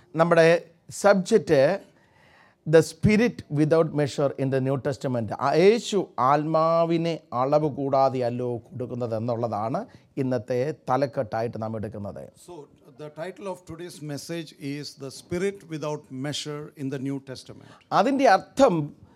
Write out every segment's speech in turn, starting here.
നമ്മുടെ subject the spirit without measure in the new testament യേശു ആത്മാവിനെ അളവ് കൂടാതെയല്ലോ കൊടുക്കുന്നത് എന്നുള്ളതാണ് ഇന്നത്തെ തലക്കെട്ടായിട്ട് നാം എടുക്കുന്നത് So, the title of today's message is The Spirit Without Measure in the New Testament. അതിൻ്റെ അർത്ഥം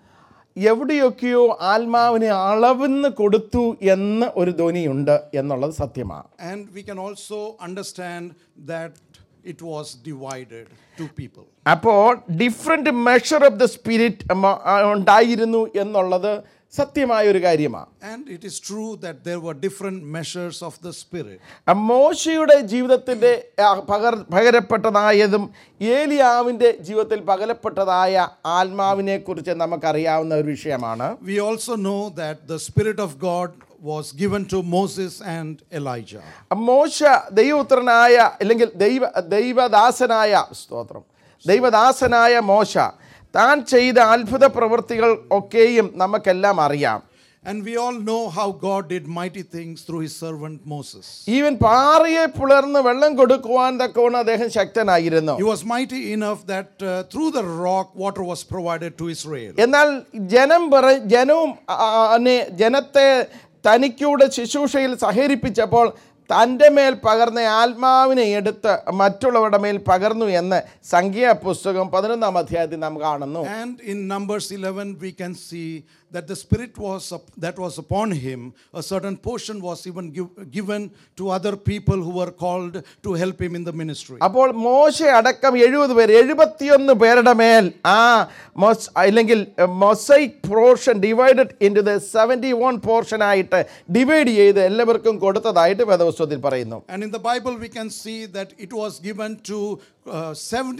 എവിടെയൊക്കെയോ ആത്മാവിനെ അളവെന്ന് കൊടുത്തു എന്ന് ഒരു ധ്വനിയുണ്ട് എന്നുള്ളത് സത്യമാണ് And we can also understand that it was divided to people. അപ്പോൾ different measure of the spirit ഉണ്ടായിരുന്നു എന്നുള്ളത് സത്യമായ ഒരു കാര്യമാണ് And it is true that there were different measures of the Spirit. മോശയുടെ ജീവിതത്തിൻ്റെ ആ, പകർ പകരപ്പെട്ടതായതും ഏലിയാവിൻ്റെ ജീവിതത്തിൽ പകരപ്പെട്ടതായ ആത്മാവിനെ കുറിച്ച് നമുക്കറിയാവുന്ന ഒരു വിഷയമാണ് We also know that the Spirit of God was given to Moses and Elijah. മോശ ദൈവപുത്രനായ അല്ലെങ്കിൽ ദൈവ ദൈവദാസനായ സ്തോത്രം ദൈവദാസനായ മോശ താൻ ചെയ്ത അത്ഭുത പ്രവൃത്തികൾ ഒക്കെയും നമുക്കെല്ലാം അറിയാം And we all know how God did mighty things through his servant Moses. Even പാറയെ പുലർന്ന് വെള്ളം കൊടുക്കുവാൻ തക്കവണ്ണം അദ്ദേഹം ശക്തനായിരുന്നു He was mighty enough that uh, through the rock water was provided to Israel. എന്നാൽ ജനം പറ ജനവും ആ, നെ ജനത്തെ തനിക്കൂടെ ശുശ്രൂഷയിൽ സഹകരിപ്പിച്ചപ്പോൾ തൻ്റെ മേൽ പകർന്ന ആത്മാവിനെ എടുത്ത് മറ്റുള്ളവരുടെ മേൽ പകർന്നു എന്ന് സംഖ്യാ പുസ്തകം പതിനൊന്നാം അധ്യായത്തിൽ നാം കാണുന്നു And in Numbers 11, we can see that the Spirit was up, that was upon him. A certain portion was even give, given to other people who were called to help him in the ministry. അപ്പോൾ മോശ അടക്കം എഴുപത് പേര് എഴുപത്തിയൊന്ന് പേരുടെ മേൽ ആ മൊസ് അല്ലെങ്കിൽ Mosaic portion divided in to the seventy one പോർഷനായിട്ട് ഡിവൈഡ് ചെയ്ത് എല്ലാവർക്കും കൊടുത്തതായിട്ട് വേദപുസ്തകത്തിൽ പറയുന്നു And in the Bible, we can see that it was given to uh,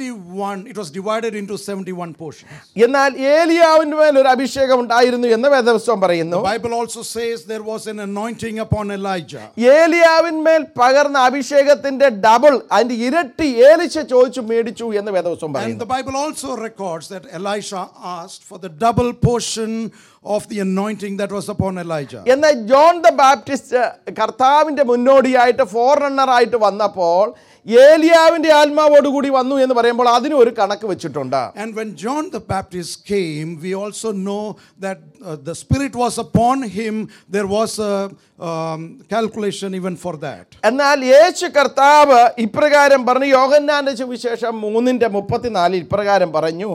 71, it was divided into 71 portions. എന്നാൽ ഏലിയാവിൻ്റെ മേൽ ഒരു അഭിഷേകം ഉണ്ടായിരുന്നു എന്ന് വേദപുസ്തകം പറയുന്നു The Bible also says there was an anointing upon Elijah. ഏലിയാവിന്മേൽ പകർന്ന അഭിഷേകത്തിന്റെ ഡബിൾ അതിന്റെ ഇരട്ടി ഏലിശ ചോദിച്ചു മേടിച്ചു എന്ന് വേദപുസ്തകം And പറയുന്നു the Bible also records that Elisha asked for the double portion of the anointing that was upon Elijah. എന്നാൽ ജോൺ ദ ബാപ്റ്റിസ്റ്റ് കർത്താവിന്റെ മുന്നോടിയായിട്ട് ഫോർ ആയിട്ട് വന്നപ്പോൾ ഏലിയാവിന്റെ ആത്മാവോടുകൂടി വന്നു എന്ന് പറയുമ്പോൾ അതിനും ഒരു കണക്ക് വെച്ചിട്ടുണ്ട് And when John the Baptist came, we also know that uh, the Spirit was upon him. There was a um, calculation even for that. എന്നാൽ യേശു കർത്താവ് ഇപ്രകാരം പറഞ്ഞു യോഹന്നാന്റെ സുവിശേഷം മൂന്നിന്റെ മുപ്പത്തിനാലിൽ ഇപ്രകാരം പറഞ്ഞു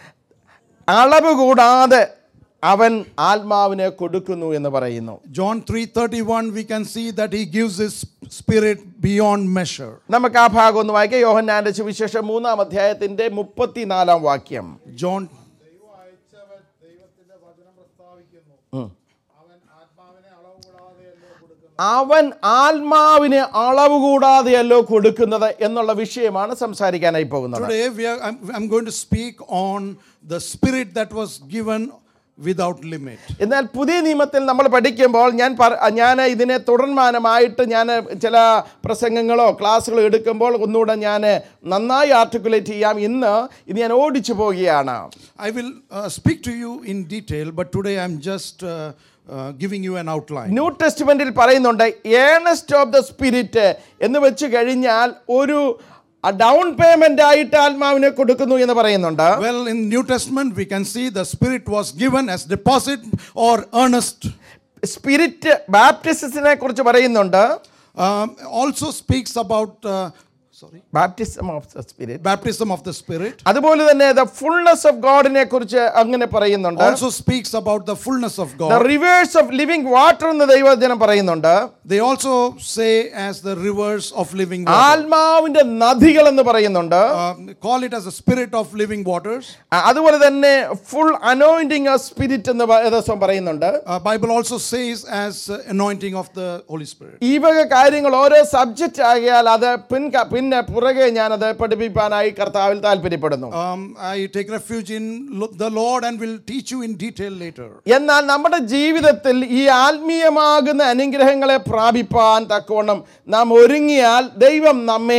അളവ് കൂടാതെ അവൻ ആത്മാവിനെ കൊടുക്കുന്നു എന്ന് പറയുന്നു John 3:31 we can see that he gives his spirit beyond measure. നമുക്ക് ആ ഭാഗം ഒന്ന് വായിക്കാം യോഹന്നാന്റെ സുവിശേഷം മൂന്നാം അധ്യായത്തിന്റെ മുപ്പത്തിനാലാം വാക്യം John ദൈവം അയച്ചവൻ ദൈവത്തിന്റെ വചനം പ്രസ്താവിക്കുന്നു അവൻ ആത്മാവിനെ അളവ് കൂടാതെയല്ലോ കൊടുക്കുന്നത് അവൻ ആത്മാവിന് അളവ് കൂടാതെയല്ലോ കൊടുക്കുന്നത് എന്നുള്ള വിഷയമാണ് സംസാരിക്കാനായി പോകുന്നത് Today we are, I'm, I'm going to speak on the spirit that was given without limit. എന്നാൽ പുതിയ നിയമത്തിൽ നമ്മൾ പഠിക്കുമ്പോൾ ഞാൻ പറ- ഞാൻ ഇതിനെ തുടർമാനമായിട്ട് ഞാൻ ചില പ്രസംഗങ്ങളോ ക്ലാസ്സുകളോ എടുക്കുമ്പോൾ ഒന്നുകൂടെ ഞാൻ നന്നായി ആർട്ടിക്കുലേറ്റ് ചെയ്യാം ഇന്ന് ഇത് ഞാൻ ഓടിച്ചു പോവുകയാണ് I will uh, speak to you in detail, but today I'm just uh, uh, giving you an outline. New ടെസ്റ്റ്മെന്റിൽ പറയുന്നുണ്ട് ഏണസ്റ്റ് ഓഫ് ദ സ്പിരിറ്റ് എന്ന് വെച്ച് കഴിഞ്ഞാൽ ഒരു ഡൗൺ പേയ്മെന്റ് ആയിട്ട് ആത്മാവിനെ കൊടുക്കുന്നു എന്ന് പറയുന്നുണ്ട് Well, in New Testament, we can see the Spirit was given as deposit or earnest. Spirit ബാപ്റ്റിസത്തിനെ കുറിച്ച് പറയുന്നുണ്ട് Um, also speaks about uh, sorry baptism of the spirit baptism of the Spirit. അതുപോലെ തന്നെ ദ ഫുൾനെസ് ഓഫ് ഗോഡിനെ കുറിച്ച് അങ്ങനെ പറയുന്നുണ്ട് Also speaks about the fullness of the God. Rivers of living water എന്ന് ദൈവജനം പറയുന്നുണ്ട് They also say as the rivers of living water. ആത്മാവിന്റെ നദികൾ എന്ന് പറയുന്നുണ്ട് Um, call it as a spirit of living waters. ആ, അതുപോലെ തന്നെ ഫുൾ അനോയിന്റിങ് ഓഫ് സ്പിരിറ്റ് എന്ന് പ- ദിവസം പറയുന്നുണ്ട് Uh, Bible also says as uh, anointing of the Holy Spirit. ഈ വക കാര്യങ്ങൾ ഓരോ സബ്ജക്റ്റ് ആകിയാൽ അത് പിൻ പിന്നെ പുറകെ ഞാനത് പഠിപ്പിക്കാനായി കർത്താവിൽ താല്പര്യപ്പെടുന്നു Um, I take refuge in lo- the Lord and will teach you in detail later. എന്നാൽ നമ്മുടെ ജീവിതത്തിൽ ഈ ആത്മീയമാകുന്ന അനുഗ്രഹങ്ങളെ പ്രാപിപ്പാൻ തക്കവണ്ണം നാം ഒരുങ്ങിയാൽ ദൈവം നമ്മെ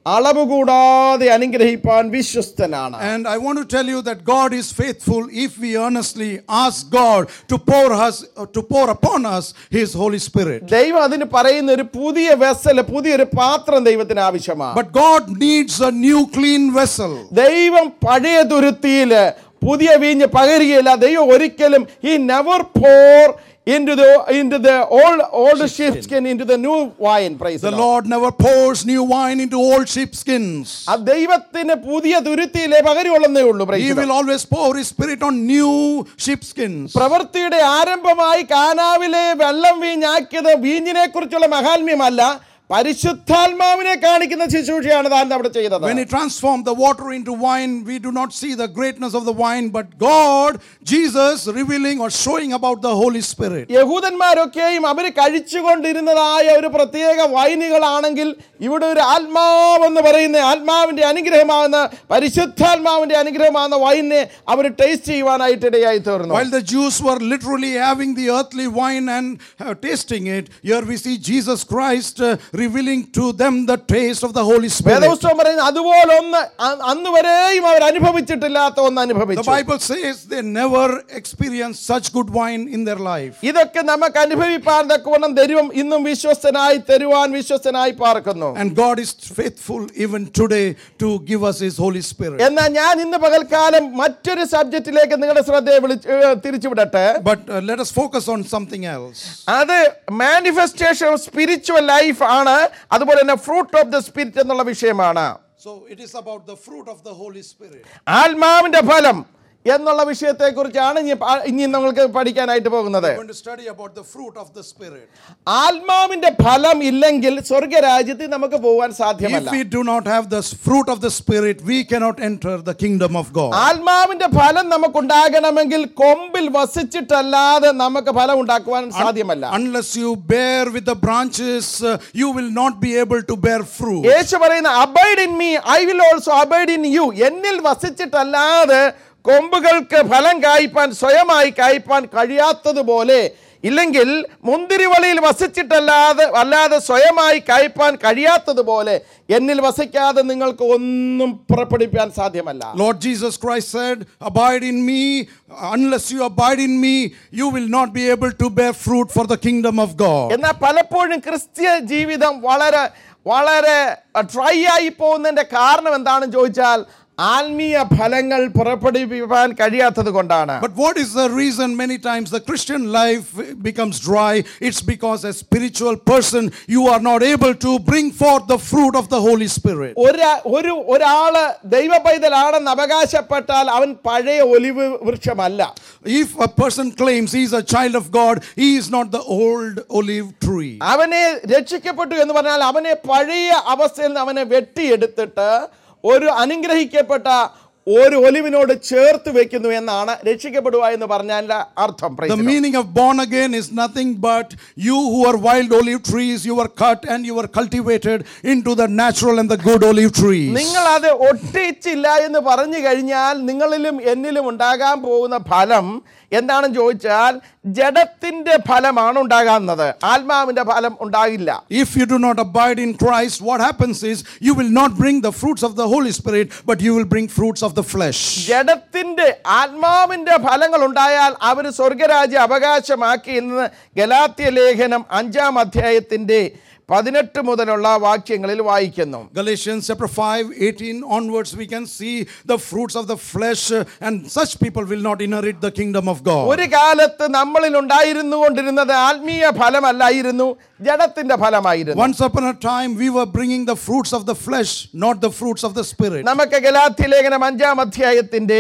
അളവ് കൂടാതെ അനുഗ്രഹിപ്പാൻ വിശ്വസ്തനാണ് And I want to tell you that God is faithful if we earnestly ask God to pour us to pour upon us his holy spirit. ദൈവം അതിന് പറയുന്ന ഒരു പുതിയ വെസല് പുതിയൊരു പാത്രം ദൈവത്തിന് ആവശ്യമാണ് But God needs a new clean vessel. ദൈവം പഴയ തുരുത്തിയില് പുതിയ വീഞ്ഞ് പകരുകയില്ല ദൈവം ഒരിക്കലും ഈ never pour into the into the old old sheepskin into the new wine praise the The Lord. Lord never pours new wine into old sheepskins. ആ ദൈവത്തിന് പുതിയ തുരുത്തിയിലേ പകരുള്ളന്നേ ഉള്ളൂ praise He the Lord. will always pour his spirit on new sheepskins. പ്രവൃത്തിയുടെ ആരംഭമായി കാനാവിലെ വെള്ളം വീഞ്ഞാക്കിയത് വീഞ്ഞിനെ കുറിച്ചുള്ള മഹാത്മ്യമല്ല പരിശുദ്ധാത്മാവിനെ കാണിക്കുന്ന ശുശ്രൂഷയാണ് താൻ അവിടെ ചെയ്തത് When he transformed the water into wine, we do not see the greatness of the wine, but God, Jesus, revealing or showing about the Holy Spirit. യഹൂദന്മാരൊക്കെയും അവർ കഴിച്ചുകൊണ്ടിരുന്നതായ ഒരു പ്രത്യേക വൈനുകളാണെങ്കിൽ ഇവിടെ ഒരു ആത്മാവെന്ന് പറയുന്ന ആത്മാവിന്റെ അനുഗ്രഹമാകുന്ന പരിശുദ്ധാത്മാവിന്റെ അനുഗ്രഹമാകുന്ന വൈനെ അവർ ടേസ്റ്റ് ചെയ്യുവാനായിട്ട് ഇടയായി തീർന്നു While the Jews were literally having the earthly wine and uh, tasting it, here we see Jesus Christ uh, revealing to them the taste of the Holy Spirit. വേദപുസ്തകം പറയുന്നത് അതുപോലെ ഒന്ന് അ- അന്ന് വരെയും അവർ അനുഭവിച്ചിട്ടില്ലാത്ത ഒന്ന് The അനുഭവിച്ചു Bible says they never experienced such good wine in their life. ഇതൊക്കെ നമുക്ക് അനുഭവിപ്പാൻ തക്കവണ്ണം ദൈവം ഇന്നും വിശ്വസ്തനായി തരുവാൻ വിശ്വസ്തനായി പാർക്കുന്നു And God is faithful even today to give us His Holy Spirit. എന്നാൽ ഞാൻ ഇന്ന് പകൽക്കാലം മറ്റൊരു സബ്ജക്റ്റിലേക്ക് നിങ്ങളുടെ ശ്രദ്ധയെ വിളിച്ച് ഏ, തിരിച്ചുവിടട്ടെ But uh, let us focus on something else. അത് മാനിഫെസ്റ്റേഷൻ ഓഫ് സ്പിരിച്വൽ ലൈഫ് ആണ് അതുപോലെ തന്നെ ഫ്രൂട്ട് ഓഫ് ദ സ്പിരിറ്റ് എന്നുള്ള വിഷയമാണ് So it is about the fruit of the Holy Spirit. ആത്മാവിന്റെ ഫലം എന്നുള്ള വിഷയത്തെക്കുറിച്ചാണ് ഇനി പ- ഇനി നമ്മൾക്ക് പഠിക്കാനായിട്ട് പോകുന്നത് We're going to study about the fruit of the Spirit. ആത്മാവിന്റെ ഫലം ഇല്ലെങ്കിൽ സ്വർഗരാജ്യത്തിൽ നമുക്ക് പോകാൻ If സാധ്യമല്ല we do not have the s- fruit of the Spirit, we cannot enter the kingdom of God. ആത്മാവിന്റെ ഫലം നമുക്കുണ്ടാകണമെങ്കിൽ കൊമ്പിൽ വസിച്ചിട്ടല്ലാതെ നമുക്ക് ഫലം ഉണ്ടാക്കുവാൻ സാധ്യമല്ല Unless you bear with the branches, uh, you will not be able to bear fruit. Yeshu പറയുന്ന abide in me I will also abide in you എന്നിൽ വസിച്ചിട്ടല്ലാതെ കൊമ്പുകൾക്ക് ഫലം കായ്പാൻ സ്വയമായി കായ്പാൻ കഴിയാത്തതുപോലെ ഇല്ലെങ്കിൽ മുന്തിരിവളിയിൽ വസിച്ചിട്ടല്ലാതെ അല്ലാതെ സ്വയമായി കായ്പാൻ കഴിയാത്തതുപോലെ എന്നിൽ വസിക്കാതെ നിങ്ങൾക്ക് ഒന്നും പുറപ്പെടുവിക്കാൻ സാധ്യമല്ല Lord Jesus Christ said, Abide in me. Unless you abide in me, you will not be able to bear fruit for the kingdom of God. എന്നാൽ പലപ്പോഴും ക്രിസ്ത്യ ജീവിതം വളരെ വളരെ ട്രൈ ആയി പോകുന്നതിന്റെ കാരണം എന്താണെന്ന് ചോദിച്ചാൽ ആത്മീയ ഫലങ്ങൾ പുറപ്പെടുവിക്കാൻ കഴിയാത്തത് കൊണ്ടാണ് But what is the reason many times the Christian life becomes dry? It's because as spiritual person you are not able to bring forth the fruit of the Holy Spirit. ഒരു ഒരു ഒരാള് ദൈവ പൈതലാണെന്ന് അവകാശപ്പെട്ടാൽ അവൻ പഴയ ഒലിവ് വൃക്ഷമല്ല If a person claims he is a child of God, he is not the old olive tree. അവനെ രക്ഷിക്കപ്പെട്ടു എന്ന് പറഞ്ഞാൽ അവനെ പഴയ അവസ്ഥയിൽ നിന്ന് അവനെ വെട്ടിയെടുത്തിട്ട് ഒരു അനുഗ്രഹിക്കപ്പെട്ട ഒരു ഒലിവിനോട് ചേർത്ത് വെക്കുന്നു എന്നാണ് രക്ഷിക്കപ്പെടുക എന്ന് പറഞ്ഞാൽ അർത്ഥം Praise The the Lord. meaning of born again is nothing but you who are wild olive trees, you were cut and you were cultivated into the natural and the good olive trees. നിങ്ങൾ അത് ഒട്ടിച്ചില്ല എന്ന് പറഞ്ഞു കഴിഞ്ഞാൽ നിങ്ങളിലും എന്നിലും ഉണ്ടാകാൻ പോകുന്ന ഫലം എന്താണെന്ന് ചോദിച്ചാൽ ജഡത്തിന്റെ ഫലമാണ് ഉണ്ടാകുന്നത് ആത്മാവിന്റെ ഫലം ഉണ്ടാകില്ല If you do not abide in Christ, what happens is you will not bring the fruits of the Holy Spirit, but you will bring fruits of the flesh. ജഡത്തിന്റെ ആത്മാവിന്റെ ഫലങ്ങൾ ഉണ്ടായാൽ അവർ സ്വർഗരാജ്യം അവകാശമാക്കി എന്ന് ഗലാത്യ ലേഖനം അഞ്ചാം അധ്യായത്തിന്റെ പതിനെട്ട് മുതലുള്ള വാക്യങ്ങളിൽ വായിക്കുന്നു Galatians chapter 5, 18 onwards, we can see the fruits of the flesh, uh, and such people will not inherit the kingdom of God. ഒരു കാലത്ത് നമ്മളിൽ ഉണ്ടായിരുന്നു കൊണ്ടിരുന്നത് ആത്മീയ ഫലമല്ലായിരുന്നു ജഡത്തിന്റെ ഫലമായിരുന്നു Once upon a time, we were bringing the fruits of the flesh, not the fruits of the spirit. നമുക്ക് ഗലാത്യ ലേഖനം അഞ്ചാം അധ്യായത്തിന്റെ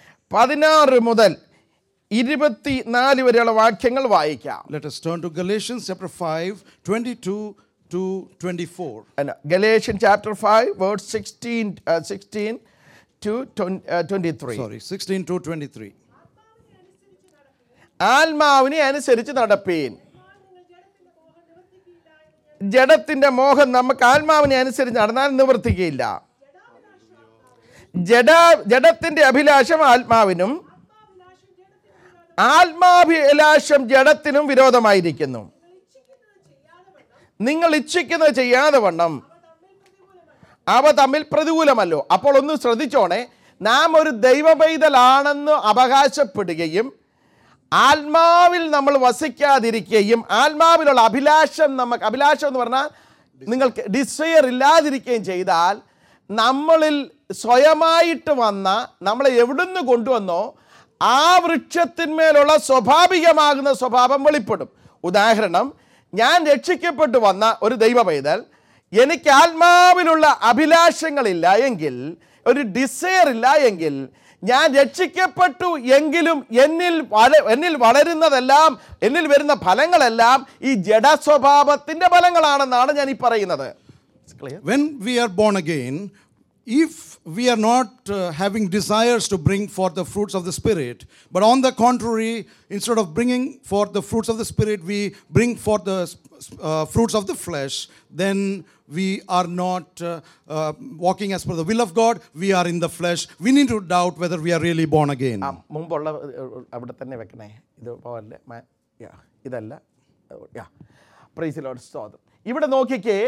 പതിനാറ് മുതൽ ഇരുപത്തി നാല് വരെയുള്ള വാക്യങ്ങൾ വായിക്കാം Let us turn to Galatians chapter 5, 22 to 24. Galatian chapter five word sixteen sixteen to twenty three Sorry, 16 to 23. ആത്മാവിനെ അനുസരിച്ച് നടപ്പീൻ ജഡത്തിന്റെ മോഹം നമുക്ക് ആത്മാവിനെ അനുസരിച്ച് നടന്നാൽ നിവർത്തിക്കുകയില്ല ജഡ ജഡത്തിന്റെ അഭിലാഷം ആത്മാവിനും ആത്മാഭിലാഷം ജഡത്തിനും വിരോധമായിരിക്കുന്നു നിങ്ങൾ ഇച്ഛിക്കുന്നത് ചെയ്യാതെ വണ്ണം അവ തമ്മിൽ പ്രതികൂലമല്ലോ അപ്പോൾ ഒന്ന് ശ്രദ്ധിച്ചോണേ നാം ഒരു ദൈവപൈതലാണെന്ന് അവകാശപ്പെടുകയും ആത്മാവിൽ നമ്മൾ വസിക്കാതിരിക്കുകയും ആത്മാവിലുള്ള അഭിലാഷം നമുക്ക് അഭിലാഷം എന്ന് പറഞ്ഞാൽ നിങ്ങൾക്ക് ഡിസയർ ഇല്ലാതിരിക്കുകയും ചെയ്താൽ നമ്മളിൽ സ്വയമായിട്ട് വന്ന നമ്മളെ എവിടുന്ന് കൊണ്ടുവന്നോ ആ വൃക്ഷത്തിന്മേലുള്ള സ്വാഭാവികമാകുന്ന സ്വഭാവം വെളിപ്പെടും ഉദാഹരണം ഞാൻ രക്ഷിക്കപ്പെട്ടു വന്ന ഒരു ദൈവ പൈതൽ എനിക്ക് ആത്മാവിലുള്ള അഭിലാഷങ്ങളില്ല എങ്കിൽ ഒരു ഡിസയർ ഇല്ല എങ്കിൽ ഞാൻ രക്ഷിക്കപ്പെട്ടു എങ്കിലും എന്നിൽ വള എന്നിൽ വളരുന്നതെല്ലാം എന്നിൽ വരുന്ന ഫലങ്ങളെല്ലാം ഈ ജഡസ്വഭാവത്തിൻ്റെ ഫലങ്ങളാണെന്നാണ് ഞാൻ ഈ പറയുന്നത് Clear? When we are born again, if we are not uh, having desires to bring forth the fruits of the Spirit, but on the contrary, instead of bringing forth the fruits of the Spirit, we bring forth the uh, fruits of the flesh, then we are not uh, uh, walking as per the will of God, we are in the flesh. We need to doubt whether we are really born again. ആ മുമ്പുള്ള ഏഹ്, അവിടെ തന്നെ വെക്കണേ ഇത് പോലെ മ- യാ, ഇതല്ല യാ പ്രൈസിലോട് സ്തോത്രം ഇവിടെ നോക്കിക്കേ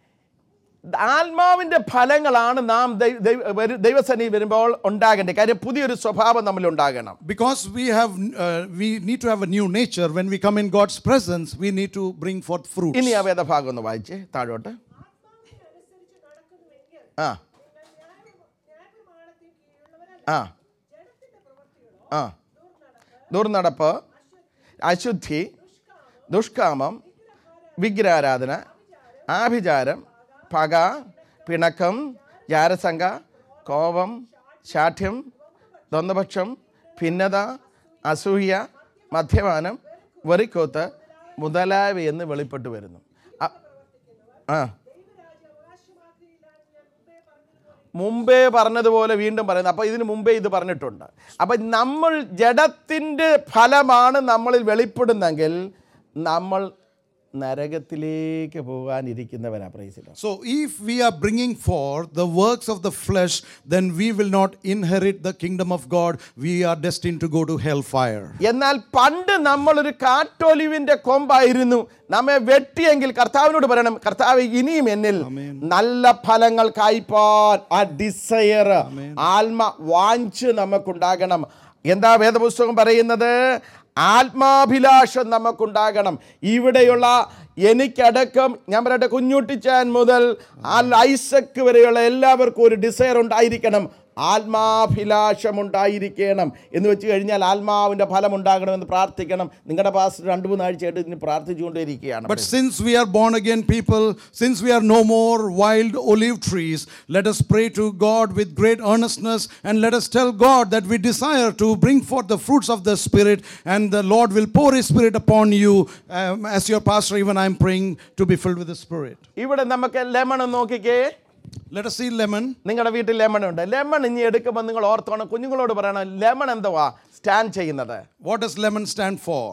ആത്മാവിൻ്റെ ഫലങ്ങളാണ് നാം ദൈ- ദൈ- വരു- ദൈവസന്നിധി വരുമ്പോൾ ഉണ്ടാകേണ്ടത് കാര്യം പുതിയൊരു സ്വഭാവം നമ്മിൽ ഉണ്ടാകണം Because we have, uh, we need to have a new nature. When we come in God's presence, we need to bring forth fruits. ഇനി ആ വേദഭാഗം ഒന്ന് വായിച്ചേ താഴോട്ട് ആത്മാവിനനുസരിച്ച് നടക്കുന്നുവെങ്കിൽ ആ നിങ്ങൾ ന്യായ- ന്യായപ്രമാണത്തിന് കീഴുള്ളവരല്ല. ആ ജഡത്തിന്റെ പ്രവൃത്തികളോ ആ ദുർനടപ്പ് അശുദ്ധി ദുഷ്കാമം വിഗ്രഹാരാധന ആഭിചാരം പക പിണക്കം ജാരസംഘ കോപം ശാഠ്യം ദ്വന്ദ്പക്ഷം ഭിന്നത അസൂയ മദ്യപാനം വെറിക്കോത്ത് മുതലായവയെന്ന് വെളിപ്പെട്ടു വരുന്നു അ- ആ ദൈവരാജ്യം അവകാശമാക്കുകയില്ല എന്ന് ഞാൻ മുമ്പേ പറഞ്ഞു മുമ്പേ പറഞ്ഞതുപോലെ വീണ്ടും പറയുന്നു അപ്പോൾ ഇതിന് മുമ്പേ ഇത് പറഞ്ഞിട്ടുണ്ട് അപ്പം നമ്മൾ ജഡത്തിൻ്റെ ഫലമാണ് നമ്മളിൽ വെളിപ്പെടുന്നെങ്കിൽ നമ്മൾ നരകത്തിലേക്ക് പോകാനിരിക്കുന്നവരാ പ്രൈസിലോ So, if we are bringing forth the works of the flesh, then we will not inherit the kingdom of God. We are destined to go to hellfire. എന്നാൽ പണ്ട് നമ്മളൊരു കാറ്റൊലിവിൻ്റെ കൊമ്പായിരുന്നു നമ്മെ വെട്ടിയെങ്കിൽ കർത്താവിനോട് പറയണം കർത്താവ് ഇനിയും എന്നിൽ നല്ല ഫലങ്ങൾ കായ്പാൻ ആ ഡിസയർ ആത്മ വാഞ്ച് നമുക്കുണ്ടാകണം എന്താ വേദപുസ്തകം പറയുന്നത് ആത്മാഭിലാഷം നമുക്കുണ്ടാകണം ഇവിടെയുള്ള എനിക്കടക്കം ഞാൻ പറയട്ടെ കുഞ്ഞുട്ടിച്ചാൻ മുതൽ ആ ഐസക്ക് വരെയുള്ള എല്ലാവർക്കും ഒരു ഡിസയർ ഉണ്ടായിരിക്കണം ആത്മാഭിലാഷം ഉണ്ടായിരിക്കണം എന്ന് വെച്ച് കഴിഞ്ഞാൽ ആത്മാവിൻ്റെ ഫലം ഉണ്ടാകണമെന്ന് പ്രാർത്ഥിക്കണം നിങ്ങളുടെ പാസ് രണ്ട് മൂന്നാഴ്ചയായിട്ട് ഇതിന് പ്രാർത്ഥിച്ചുകൊണ്ടേയിരിക്കുകയാണ് But since we are born again people, since we are no more wild olive trees, let us pray to God with great earnestness and let us tell God that we desire to bring forth the fruits of the Spirit and the Lord will pour His Spirit upon you. Um, as your pastor, even I am praying to be filled with the Spirit. ഇവിടെ നമുക്ക് lemon നോക്കിക്കേ Let us see lemon. നിങ്ങളുടെ വീട്ടിൽ lemon ഉണ്ട് lemon ഇനി എടുക്കുമ്പോൾ നിങ്ങൾ ഓർത്തോണം കുഞ്ഞുങ്ങളോട് പറയണം ലെമൺ എന്തുവാ സ്റ്റാൻഡ് ചെയ്യുന്നത് What does lemon stand for?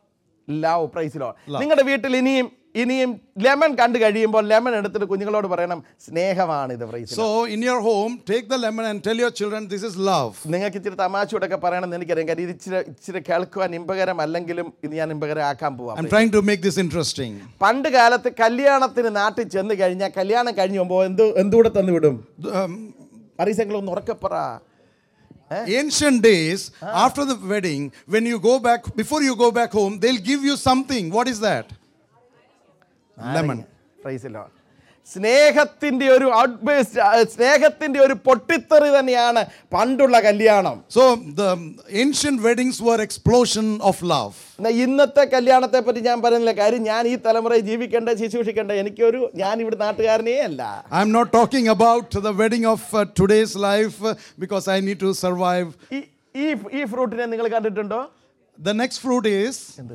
Love പ്രൈസിലോ നിങ്ങളുടെ വീട്ടിൽ ഇനിയും ഇനിയും ലെമൺ കണ്ടു കഴിയുമ്പോൾ ലെമൺ എടുത്തിട്ട് കുഞ്ഞുങ്ങളോട് പറയണം സ്നേഹമാണ് ഇത് praise So, in your home, take the lemon and tell your children this is love. നിങ്ങൾക്ക് ഇച്ചിരി തമാശയോടൊക്കെ പറയണമെന്ന് എനിക്കറിയാം കാര്യം ഇത് ഇച്ചിരി ഇച്ചിരി കേൾക്കുവാൻ ഇമ്പകരം അല്ലെങ്കിലും ഇത് ഞാൻ ഇമ്പകരം ആക്കാൻ പോവാം I'm trying to make this interesting. പണ്ട് കാലത്ത് കല്യാണത്തിന് നാട്ടിൽ ചെന്ന് കഴിഞ്ഞാൽ കല്യാണം കഴിഞ്ഞ് പോകുമ്പോൾ എന്ത് എന്തുകൂടെ തന്നു വിടും Um, അറിയിച്ചെങ്കിലും ഒന്ന് ഉറക്കപ്പറ ancient days, after the wedding, when you go back, before you go back home, they'll give you something. What is that? Lemon. പ്രൈസിലോ സ്നേഹത്തിൻ്റെ ഒരു ഔട്ട്ബേസ്റ്റ് സ്നേഹത്തിൻ്റെ ഒരു പൊട്ടിത്തെറി തന്നെയാണ് പണ്ടുള്ള കല്യാണം So the ancient weddings were explosion of love. എന്നാ ഇന്നത്തെ കല്യാണത്തെ പറ്റി ഞാൻ പറയുന്നില്ല കാര്യം ഞാൻ ഈ തലമുറയിൽ ജീവിക്കേണ്ട ശുശ്രൂഷിക്കേണ്ട എനിക്കൊരു ഞാൻ ഇവിടെ നാട്ടുകാരനേ അല്ല I'm not talking about the wedding of uh, today's life uh, because I need to survive. ഈ ഈ ഈ ഫ്രൂട്ടിനെ നിങ്ങൾ കണ്ടിട്ടുണ്ടോ The next fruit is എന്ത്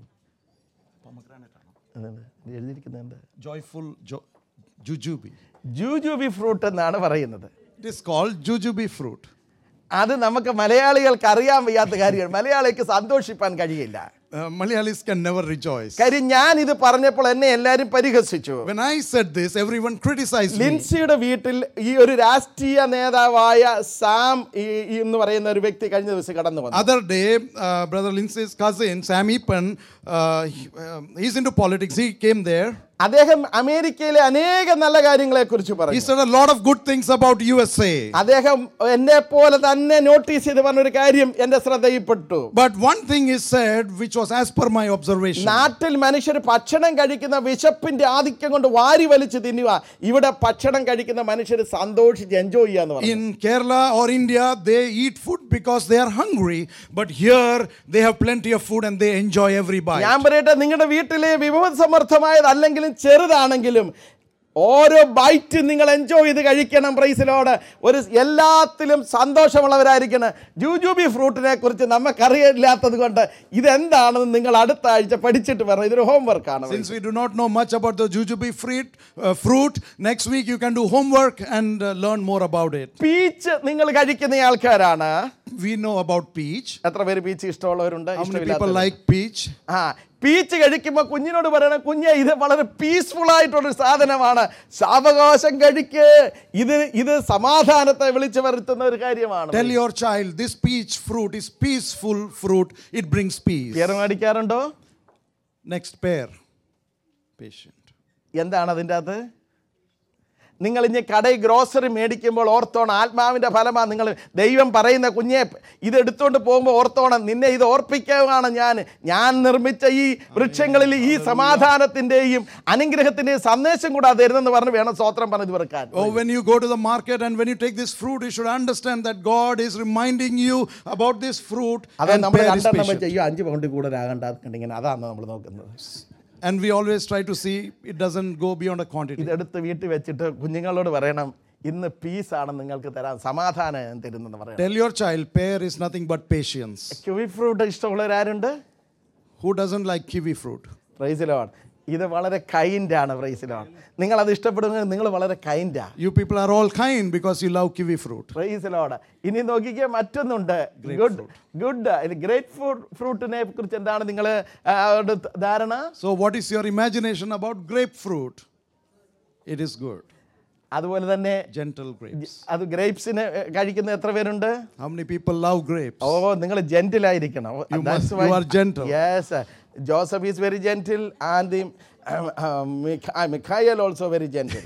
എന്ത്? എഴുതിയിരിക്കുന്നത് എന്ത് joyful jo- jujube. Jujube fruit എന്നാണ് പറയുന്നത് It is called jujube fruit. അത് നമുക്ക് മലയാളികൾക്ക് അറിയാൻ വയ്യാത്ത കാര്യമാണ് മലയാളിക്ക് സന്തോഷിപ്പാൻ കഴിയില്ല Uh, Malayalis can never rejoice. കാര്യം ഞാൻ ഇത് പറഞ്ഞപ്പോൾ എന്നെ എല്ലാവരും പരിഹസിച്ചു When I said this, everyone criticized me. ലിൻസിയുടെ വീട്ടിൽ ഈ ഒരു രാഷ്ട്രീയ നേതാവായ സാം ഈ ഈ എന്ന് പറയുന്ന ഒരു വ്യക്തി കഴിഞ്ഞ ദിവസം കടന്നു വന്നു Other day, uh, Brother Lindsay's cousin, Sam Epan, uh, he- um, he's into politics. He came there. അദ്ദേഹം അമേരിക്കയിലെ അനേക നല്ല കാര്യങ്ങളെ കുറിച്ച് He പറഞ്ഞു said a lot of good things about USA. അദ്ദേഹം എന്നെ പോലെ തന്നെ നോട്ടീസ് ചെയ്ത് പറഞ്ഞൊരു കാര്യം എന്റെ ശ്രദ്ധയിൽപ്പെട്ടു But one thing is said which was as per my observation. നാട്ടിൽ മനുഷ്യർ ഭക്ഷണം കഴിക്കുന്ന വിശപ്പിന്റെ ആധിക്യം കൊണ്ട് വാരി വലിച്ച് തിന്നുക ഇവിടെ ഭക്ഷണം കഴിക്കുന്ന മനുഷ്യർ സന്തോഷിച്ച് എൻജോയ് ചെയ്യാന്ന് പറഞ്ഞു In Kerala or India, they eat food because they are hungry. But here, they have plenty of food and they enjoy every bite. ഞാൻ പറയട്ടെ നിങ്ങളുടെ വീട്ടിലെ വിഭവസമർത്ഥമായത് അല്ലെങ്കിലും ചെറുതാണെങ്കിലും ഓരോ ബൈറ്റ് നിങ്ങൾ എൻജോയ് ചെയ്ത് കഴിക്കണം പ്രൈസിലോട് ഒരു എല്ലാത്തിലും സന്തോഷമുള്ളവരായിരിക്കണം ജൂജൂബി ഫ്രൂട്ടിനെ കുറിച്ച് നമുക്കറിയില്ലാത്തത് കൊണ്ട് ഇതെന്താണെന്ന് നിങ്ങൾ അടുത്ത ആഴ്ച പഠിച്ചിട്ട് വരണം ഇതൊരു ഹോംവർക്കാണ് Since we do not know much about the jujube fruit, uh, fruit, next week you can do homework and uh, learn more about it. Peach നിങ്ങൾ കഴിക്കുന്ന ആൾക്കാരാണ് We know about peach. എത്ര പേര് പീച്ച് ഇഷ്ടമുള്ളവരുണ്ട് How many people ഇഷ്ടമില്ലാത്തവരുണ്ട്? like peach? ആ peach കഴിക്കുമ്പോൾ കുഞ്ഞിനോട് പറയണം കുഞ്ഞെ ഇത് വളരെ പീസ്ഫുൾ ആയിട്ടുള്ളൊരു സാധനമാണ് സാവകാശം കഴിക്ക് ഇത് ഇത് സമാധാനത്തെ വിളിച്ചു വരുത്തുന്ന ഒരു കാര്യമാണ് Tell your child this peach fruit is peaceful fruit. It brings peace. പേര് മേടിക്കാറുണ്ടോ Next pair. Patient. എന്താണ് അതിൻ്റെ അകത്ത് നിങ്ങൾ ഇനി കടയിൽ ഗ്രോസറി മേടിക്കുമ്പോൾ ഓർത്തോണം ആത്മാവിൻ്റെ ഫലമാണ് നിങ്ങൾ ദൈവം പറയുന്ന കുഞ്ഞെ ഇത് എടുത്തുകൊണ്ട് പോകുമ്പോൾ ഓർത്തോണം നിന്നെ ഇത് ഓർപ്പിക്കുകയാണ് ഞാൻ ഞാൻ നിർമ്മിച്ച ഈ വൃക്ഷങ്ങളിൽ ഈ സമാധാനത്തിൻ്റെയും അനുഗ്രഹത്തിൻ്റെയും സന്ദേശം കൂടെ തരുന്നെന്ന് പറഞ്ഞ് വേണം സ്വോത്രം പറഞ്ഞത് വെറുക്കാൻ Oh, when you go to the market and when you take this fruit, you should understand that God is reminding you about this fruit. അത് And നമ്മൾ bear his രണ്ടെണ്ണം patience. വെച്ച് അയ്യോ അഞ്ച് പൗണ്ടിൽ കൂടുതലാകണ്ട ഇങ്ങനെ അതാണ് നമ്മൾ നോക്കുന്നത് And we always try to see it doesn't go beyond a quantity. ഇതെടുത്ത് വീട്ടിൽ വെച്ചിട്ട് കുഞ്ഞുങ്ങളോട് പറയണം ഇന്ന് പീസാണ് നിങ്ങൾക്ക് തരാൻ സമാധാനം ഞാൻ തരുന്നെന്ന് പറയണം Tell your child, pear is nothing but patience. Kiwi fruit ഇഷ്ടമുള്ളവരാരുണ്ട് Who doesn't like kiwi fruit? പ്രൈസിലോൺ ഇത് വളരെ കൈൻഡാണ് പ്രൈസിലോൺ നിങ്ങൾ അത് ഇഷ്ടപ്പെടുന്നത് നിങ്ങൾ വളരെ കൈൻഡാ You people are all kind because you love kiwi fruit. പ്രൈസിലോട് ഇനി നോക്കിക്കേ മറ്റൊന്നുണ്ട് ഗുഡ് ഗുഡ് ഇത് ഗ്രേറ്റ് ഫ്രൂട്ട് ഫ്രൂട്ടിനെ കുറിച്ച് എന്താണ് നിങ്ങൾ ധാരണ So, what is your imagination about grapefruit? It is good. അതുപോലെ തന്നെ Gentle grapes. അത് ഗ്രേപ്സിന് കഴിക്കുന്ന എത്ര പേരുണ്ട് How many people love grapes? ഓ നിങ്ങൾ ജെന്റിലായിരിക്കണം You must- you are gentle. Yes Joseph is very gentle and Mikhael also very gentle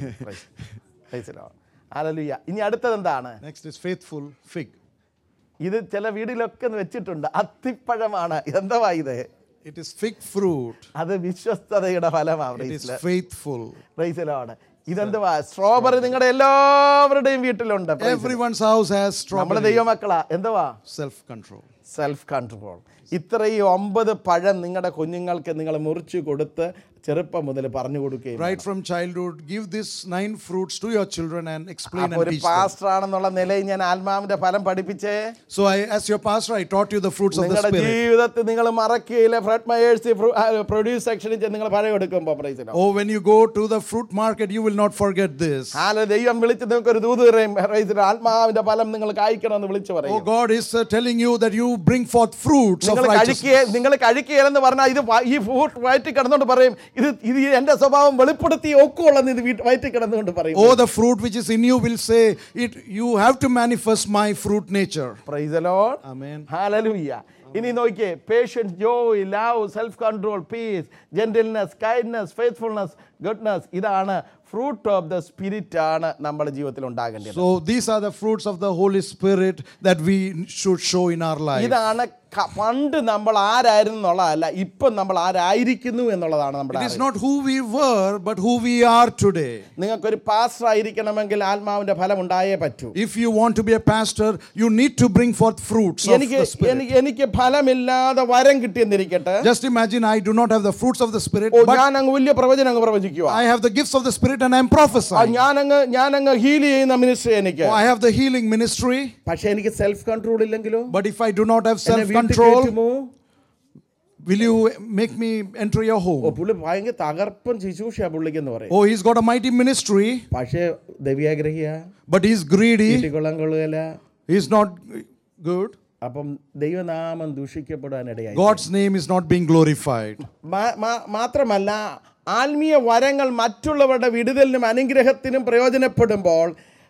hallelujah ഇനി അടുത്തത് എന്താണ് Next is faithful fig. ഇത് ചില വീടിലൊക്കെ ഒന്ന് വെച്ചിട്ടുണ്ട് അത്തിപ്പഴമാണ് എന്തുവാ ഇത് It is fig fruit. അത് വിശ്വസ്തതയുടെ ഫലമാണ് It is faithful. പ്രൈസിലാണ് ഇതെന്തുവാ സ്ട്രോബെറി നിങ്ങളുടെ എല്ലാവരുടെയും വീട്ടിലുണ്ട് praise the Lord. Everyone's house has നമ്മുടെ strawberry. ദൈവമക്കളാ എന്തുവാ Self control. സെൽഫ് കൺട്രോൾ ഇത്രയും ഒമ്പത് പഴം നിങ്ങളുടെ കുഞ്ഞുങ്ങൾക്ക് നിങ്ങൾ മുറിച്ച് കൊടുത്ത് ചെറുപ്പം മുതൽ പറഞ്ഞു കൊടുക്കുകയും Right from childhood, give these nine fruits to your children and explain അപ്പൊ and ഒരു teach them. പാസ്റ്റർ ആണെന്നുള്ള നിലയിൽ ഞാൻ ആത്മാവിന്റെ ഫലം പഠിപ്പിച്ചേ So, I, as your pastor, I taught you the fruits of the നിങ്ങളുടെ Spirit. ജീവിതത്തിൽ നിങ്ങൾ മറക്കുകയില്ല ഫ്രഡ് മയേഴ്സ് പ്രൊഡ്യൂസ് സെക്ഷനിൽ ചെന്ന് നിങ്ങൾ പഴം എടുക്കുമ്പോൾ പ്രൈസിലോ Oh, when you go to the fruit market, you will not forget this. ആല ദൈവം വിളിച്ച് നിങ്ങൾക്ക് ഒരു ദൂത് പറയും പ്രൈസിലോ ആത്മാവിന്റെ ഫലം നിങ്ങൾ കായ്ക്കണമെന്ന് വിളിച്ചു Oh, പറയും God is uh, telling you that you bring forth fruits of നിങ്ങൾ righteousness. കഴിക്കുക നിങ്ങൾ കഴിക്കുകയില്ലെന്ന് പറഞ്ഞാൽ ഇത് വ- ഈ ഫ്രൂട്ട് വയറ്റിൽ കിടന്നുകൊണ്ട് പറയും ഇത് ഇത് എന്റെ സ്വഭാവം വെളിപ്പെടുത്തി ഒക്കുള്ളെന്ന് ഇത് വീട്ട് വയറ്റിൽ കിടന്നുകൊണ്ട് പറയും Oh, the fruit which is in you will say, "It. You have to manifest my fruit nature." Praise the lord Amen. Hallelujah ഇനി നോക്കിയേ patience joy love self control peace gentleness kindness faithfulness goodness ഇതാണ് fruit of the spirit ആണ് നമ്മുടെ ജീവിതത്തിൽ ഉണ്ടാകേണ്ടത് So these are the fruits of the Holy Spirit that we should show in our life. ഇതാണ് ക- പണ്ട് നമ്മൾ ആരായിരുന്നു എന്നുള്ളതല്ല ഇപ്പം നമ്മൾ ആരായിരിക്കുന്നു എന്നുള്ളതാണ് നമ്മുടെ It is അറിവ്. not who we were, but who we are today. നിങ്ങൾക്കൊരു പാസ്റ്റർ ആയിരിക്കണമെങ്കിൽ ആത്മാവിന്റെ ഫലം ഉണ്ടായേ പറ്റൂ If you want to be a pastor, you need to bring forth fruits of എനിക്ക് the Spirit. എനിക്ക് എനിക്ക് ഫലമില്ലാതെ വരം കിട്ടിയെന്നിരിക്കട്ടെ Just imagine I do not have the fruits of the Spirit, oh but ഞാൻ അങ്ങ് വലിയ പ്രവചനം അങ്ങ് പ്രവചിക്കുക I have the gifts of the Spirit and I am prophesying. ഞാനങ്ങ് ഞാനങ്ങ് ഹീൽ ചെയ്യുന്ന മിനിസ്ട്രി എനിക്ക് Oh, I have the healing ministry, പക്ഷെ എനിക്ക് സെൽഫ് കൺട്രോൾ ഇല്ലെങ്കിലോ but if I do not have എന്നെ self വീട്ടിൽ control, കയറ്റുമോ? will you make me enter your ഓ home? പുള്ളി ഭയങ്കര തകർപ്പൻ ശുശ്രൂഷ പുള്ളിക്കെന്ന് പറയും Oh, he's got a mighty ministry, പക്ഷേ ദവ്യാഗ്രഹിയ but he's greedy, വീട്ടിക്കൊള്ളാൻ കൊള്ളുകയില്ല he's not good. അപ്പം ദൈവനാമം ദൂഷിക്കപ്പെടാനിടയായി God's name is not being glorified. മാ- മാ- മാത്രമല്ല ആത്മീയ വരങ്ങൾ മറ്റുള്ളവരുടെ വിടുതലിനും അനുഗ്രഹത്തിനും പ്രയോജനപ്പെടുമ്പോൾ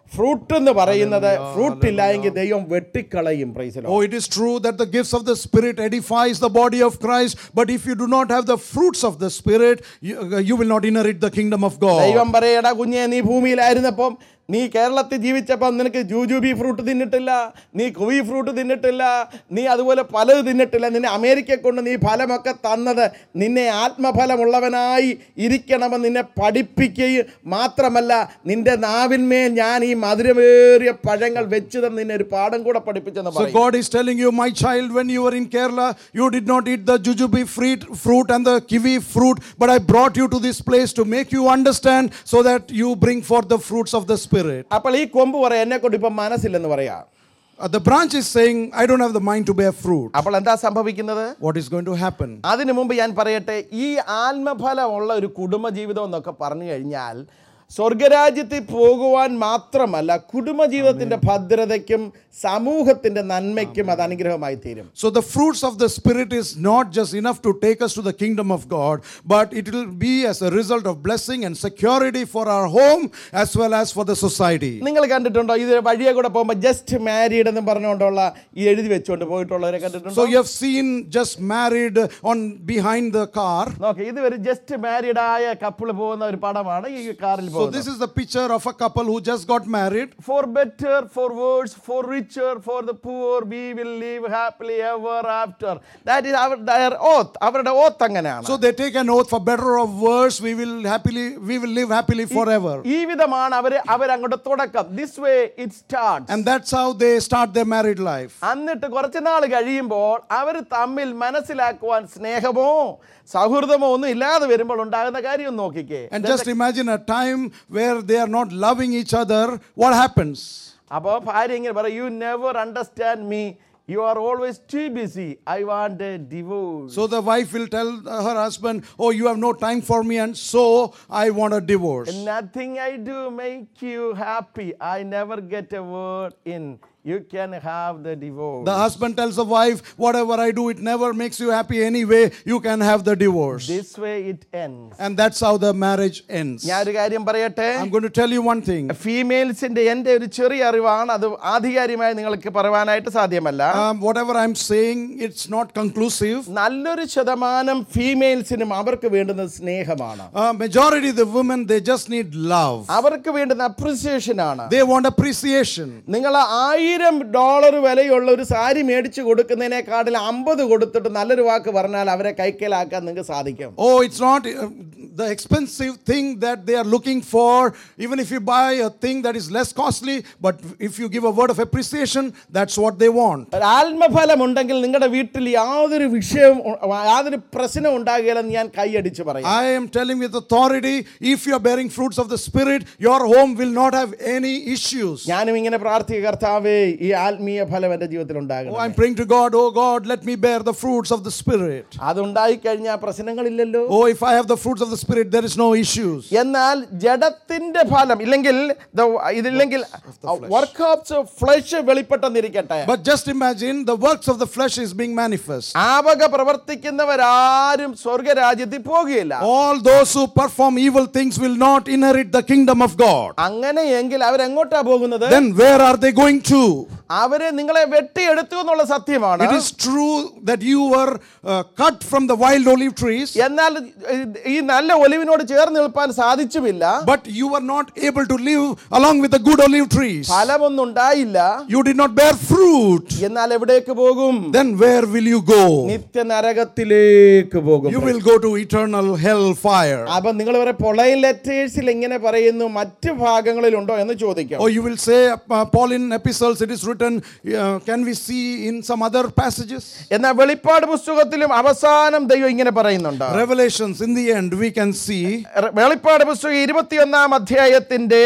ഫ്രൂട്ട് എന്ന് പറയുന്നത് ഫ്രൂട്ട് ഇല്ലായെങ്കിൽ ദൈവം വെട്ടിക്കളയും പ്രൈസലോ Oh, it is true that the gifts of the Spirit edifies the body of Christ, but if you do not have the fruits of the Spirit, you, you will not inherit the kingdom of God. ദൈവം പറയടാ കുഞ്ഞെ നീ ഭൂമിയിലായിരുന്നപ്പം നീ കേരളത്തിൽ ജീവിച്ചപ്പം നിനക്ക് ജൂജൂബി fruit തിന്നിട്ടില്ല നീ Kuvi fruit തിന്നിട്ടില്ല നീ അതുപോലെ പലത് തിന്നിട്ടില്ല നിന്നെ അമേരിക്ക കൊണ്ട് നീ ഫലമൊക്കെ തന്നത് നിന്നെ ആത്മഫലമുള്ളവനായി ഇരിക്കണമെന്ന് നിന്നെ പഠിപ്പിക്കുകയും മാത്രമല്ല നിന്റെ നാവിന്മേൽ ഞാൻ ഈ മധുരമേറിയ പഴങ്ങൾ വെച്ച് തന്ന് നിന്നെ ഒരു പാഠം കൂടെ പഠിപ്പിച്ചെന്ന് So പറയും God is telling you, my child, when you were in Kerala, you did not eat the jujube fruit, fruit and the kiwi fruit, but I brought you to this place to make you understand so that you bring forth the fruits of the Spirit. അപ്പോൾ ഈ കൊമ്പ് പറയാം എന്നെ കൊണ്ട് ഇപ്പം മനസ്സില്ലെന്ന് പറയാ Uh, the branch is saying, I don't have the mind to bear fruit. അപ്പോൾ എന്താ സംഭവിക്കുന്നത് What is going to happen? അതിനു മുമ്പ് ഞാൻ പറയട്ടെ ഈ ആത്മഫലമുള്ള ഒരു കുടുംബജീവിതം എന്നൊക്കെ പറഞ്ഞു കഴിഞ്ഞാൽ സ്വർഗരാജ്യത്തിൽ പോകുവാൻ മാത്രമല്ല കുടുംബജീവിതത്തിന്റെ ഭദ്രതയ്ക്കും സമൂഹത്തിന്റെ നന്മയ്ക്കും അത് അനുഗ്രഹമായി തീരും So the fruits of the Spirit is not just enough to take us to the kingdom of God, but it will be as a result of blessing and security for our home as well as for the society. നിങ്ങൾ കണ്ടിട്ടുണ്ടോ ഇത് വഴിയെ കൂടെ പോകുമ്പോൾ just married എന്ന് പറഞ്ഞുകൊണ്ടുള്ള ഈ എഴുതി വെച്ചുകൊണ്ട് പോയിട്ടുള്ളവരെ So കണ്ടിട്ടുണ്ടോ you have seen just married on behind the car. നോക്കെ ഇത് ഒരു ജസ്റ്റ് മാരീഡ് ആയ കപ്പിൾ പോകുന്ന ഒരു പടമാണ് ഈ കാറിൽ So പോകുന്നത് this is the picture of a couple who just got married. For better, for worse, for richer, for the poor, we will live happily ever after. That is our, their oath. അവരുടെ ഓത്ത് അങ്ങനെയാണ് So they take an oath for better or worse, we will happily we will live happily forever. ഈ വിധമാണ് അവര് അവരങ്ങോട്ട് തുടക്കം this way it start And that's how they start their married life. എന്നിട്ട് കുറച്ച് നാൾ കഴിയുമ്പോൾ അവർ തമ്മിൽ മനസ്സിലാക്കുവാൻ സ്നേഹമോ സൗഹൃദമോ ഒന്നും ഇല്ലാതെ വരുമ്പോൾ ഉണ്ടാകുന്ന കാര്യം നോക്കിക്കേ And just imagine a time where they are not loving each other, what happens? അപ്പോൾ ഭാര്യ ഇങ്ങനെ പറയും you never understand me you are always too busy I want a divorce So the wife will tell her husband, Oh, you have no time for me, and so I want a divorce. Nothing I do make you happy. I never get a word in. You can have the divorce. The husband tells the wife, Whatever I do, it never makes you happy anyway, you can have the divorce. This way it ends. And that's how the marriage ends. ഞാൻ ഒരു കാര്യം പറയട്ടെ I'm going to tell you one thing. ഫീമെയിൽസിന്റെ എൻ്റെ ഒരു ചെറിയ അറിവാണ് അത് ആധികാരികമായി നിങ്ങൾക്ക് പറയാനായിട്ട് സാധ്യമല്ല Um, whatever I'm saying, it's not conclusive. നല്ലൊരു ശതമാനം ഫീമെയിൽസിനും അവർക്ക് വേണ്ടുന്നത് സ്നേഹമാണ് Uh, majority of the women, they just need love. അവർക്ക് വേണ്ടുന്ന അപ്രിസിയേഷൻ ആണ് They want appreciation. നിങ്ങൾ ആയിരം ഡോളർ വിലയുള്ള ഒരു സാരി മേടിച്ചു കൊടുക്കുന്നതിനേക്കാട്ടിൽ അമ്പത് കൊടുത്തിട്ട് നല്ലൊരു വാക്ക് പറഞ്ഞാൽ അവരെ കൈക്കലാക്കാൻ നിങ്ങൾക്ക് സാധിക്കും Oh, it's not uh, the expensive thing that they are looking for. Even if you buy a thing that is less costly, but if you give a word of appreciation, that's what they want. ഒരു ആത്മഫലം ഉണ്ടെങ്കിൽ നിങ്ങളുടെ വീട്ടിൽ യാതൊരു വിഷയവും ഉ- യാതൊരു പ്രശ്നം ഉണ്ടാകില്ലെന്ന് ഞാൻ കൈയടിച്ച് പറയും I am telling with authority, if you are bearing fruits of the Spirit, your home will not have any issues. ഞാനും ഇങ്ങനെ പ്രാർത്ഥിക്കുക കർത്താവേ ഈ ആത്മീയ ഫലം എൻ്റെ ജീവിതത്തിൽ Oh, ഉണ്ടാകണം I'm praying to God, oh God, let me bear the fruits of the Spirit. അതുണ്ടായി കഴിഞ്ഞാൽ പ്രശ്നങ്ങളില്ലല്ലോ Oh, if I have the fruits of the Spirit, there is no issues. എന്നാൽ ജഡത്തിന്റെ ഫലം ഇല്ലെങ്കിൽ the- ഇതില്ലെങ്കിൽ വർക്ക് ഓഫ് ഫ്ലഷ് വെളിപ്പെട്ടെന്നിരിക്കട്ടെ But just imagine the works of the flesh is being manifest. ആവക പ്രവർത്തിക്കുന്നവരാരും സ്വർഗരാജ്യത്തിൽ പോകുകയില്ല All those who perform evil things will not inherit the kingdom of God. അങ്ങനെയെങ്കിൽ അവരെങ്ങോട്ടാ പോകുന്നത് Then where are they going to? അവരെ നിങ്ങളെ വെട്ടിയെടുത്തു എന്നുള്ള സത്യമാണ് It is true that you were uh, cut from the wild olive trees, എന്നാൽ ഈ നല്ല ഒലിവിനോട് ചേർന്ന് നിൽപ്പാൻ സാധിച്ചുമില്ല but you were not able to live along with the good olive trees. ഫലമൊന്നും ഉണ്ടായില്ല You did not bear fruit. എന്നാൽ എവിടേക്ക് പോകും Then where will you go? നിത്യനരകത്തിലേക്ക് പോകും You will go to eternal hell fire. അപ്പൊ നിങ്ങൾ പറയും പൊളൈൻ ലെറ്റേഴ്സിൽ എങ്ങനെ പറയുന്നു മറ്റ് ഭാഗങ്ങളിലുണ്ടോ എന്ന് ചോദിക്കാം Or you will say, uh, Pauline epistles, it is written, uh, can we see in some other passages? എന്നാൽ വെളിപ്പാട് പുസ്തകത്തിലും അവസാനം ദൈവം ഇങ്ങനെ പറയുന്നുണ്ട് Revelations, in the end, we can see റെ- വെളിപ്പാട് പുസ്തകം ഇരുപത്തിയൊന്നാം അധ്യായത്തിന്റെ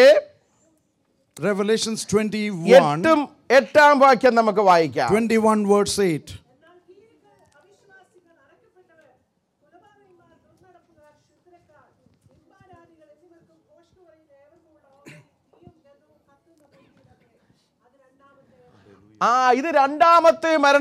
Revelations 21, എട്ടും എട്ടാം വാക്യം നമുക്ക് വായിക്കാം 21 verse 8. എന്നാൽ ഭീരുക്കൾ അവിശ്വാസികൾ അറക്കപ്പെട്ടവർ കുലപാതകന്മാർ ദുർനടപ്പുകാർ ശുദ്രക്കാർ ഇമ്പാരാദികൾ എന്നിവർക്കും ഭോഷ്കുവറിയിൽ ഏവർക്കുമുള്ള ഓഹരി തീയും ഗന്ധവും കത്തുന്ന പൊടിയുമത്രേ. അത് രണ്ടാമത്തെ ആ ഇത് രണ്ടാമത്തെ മരണം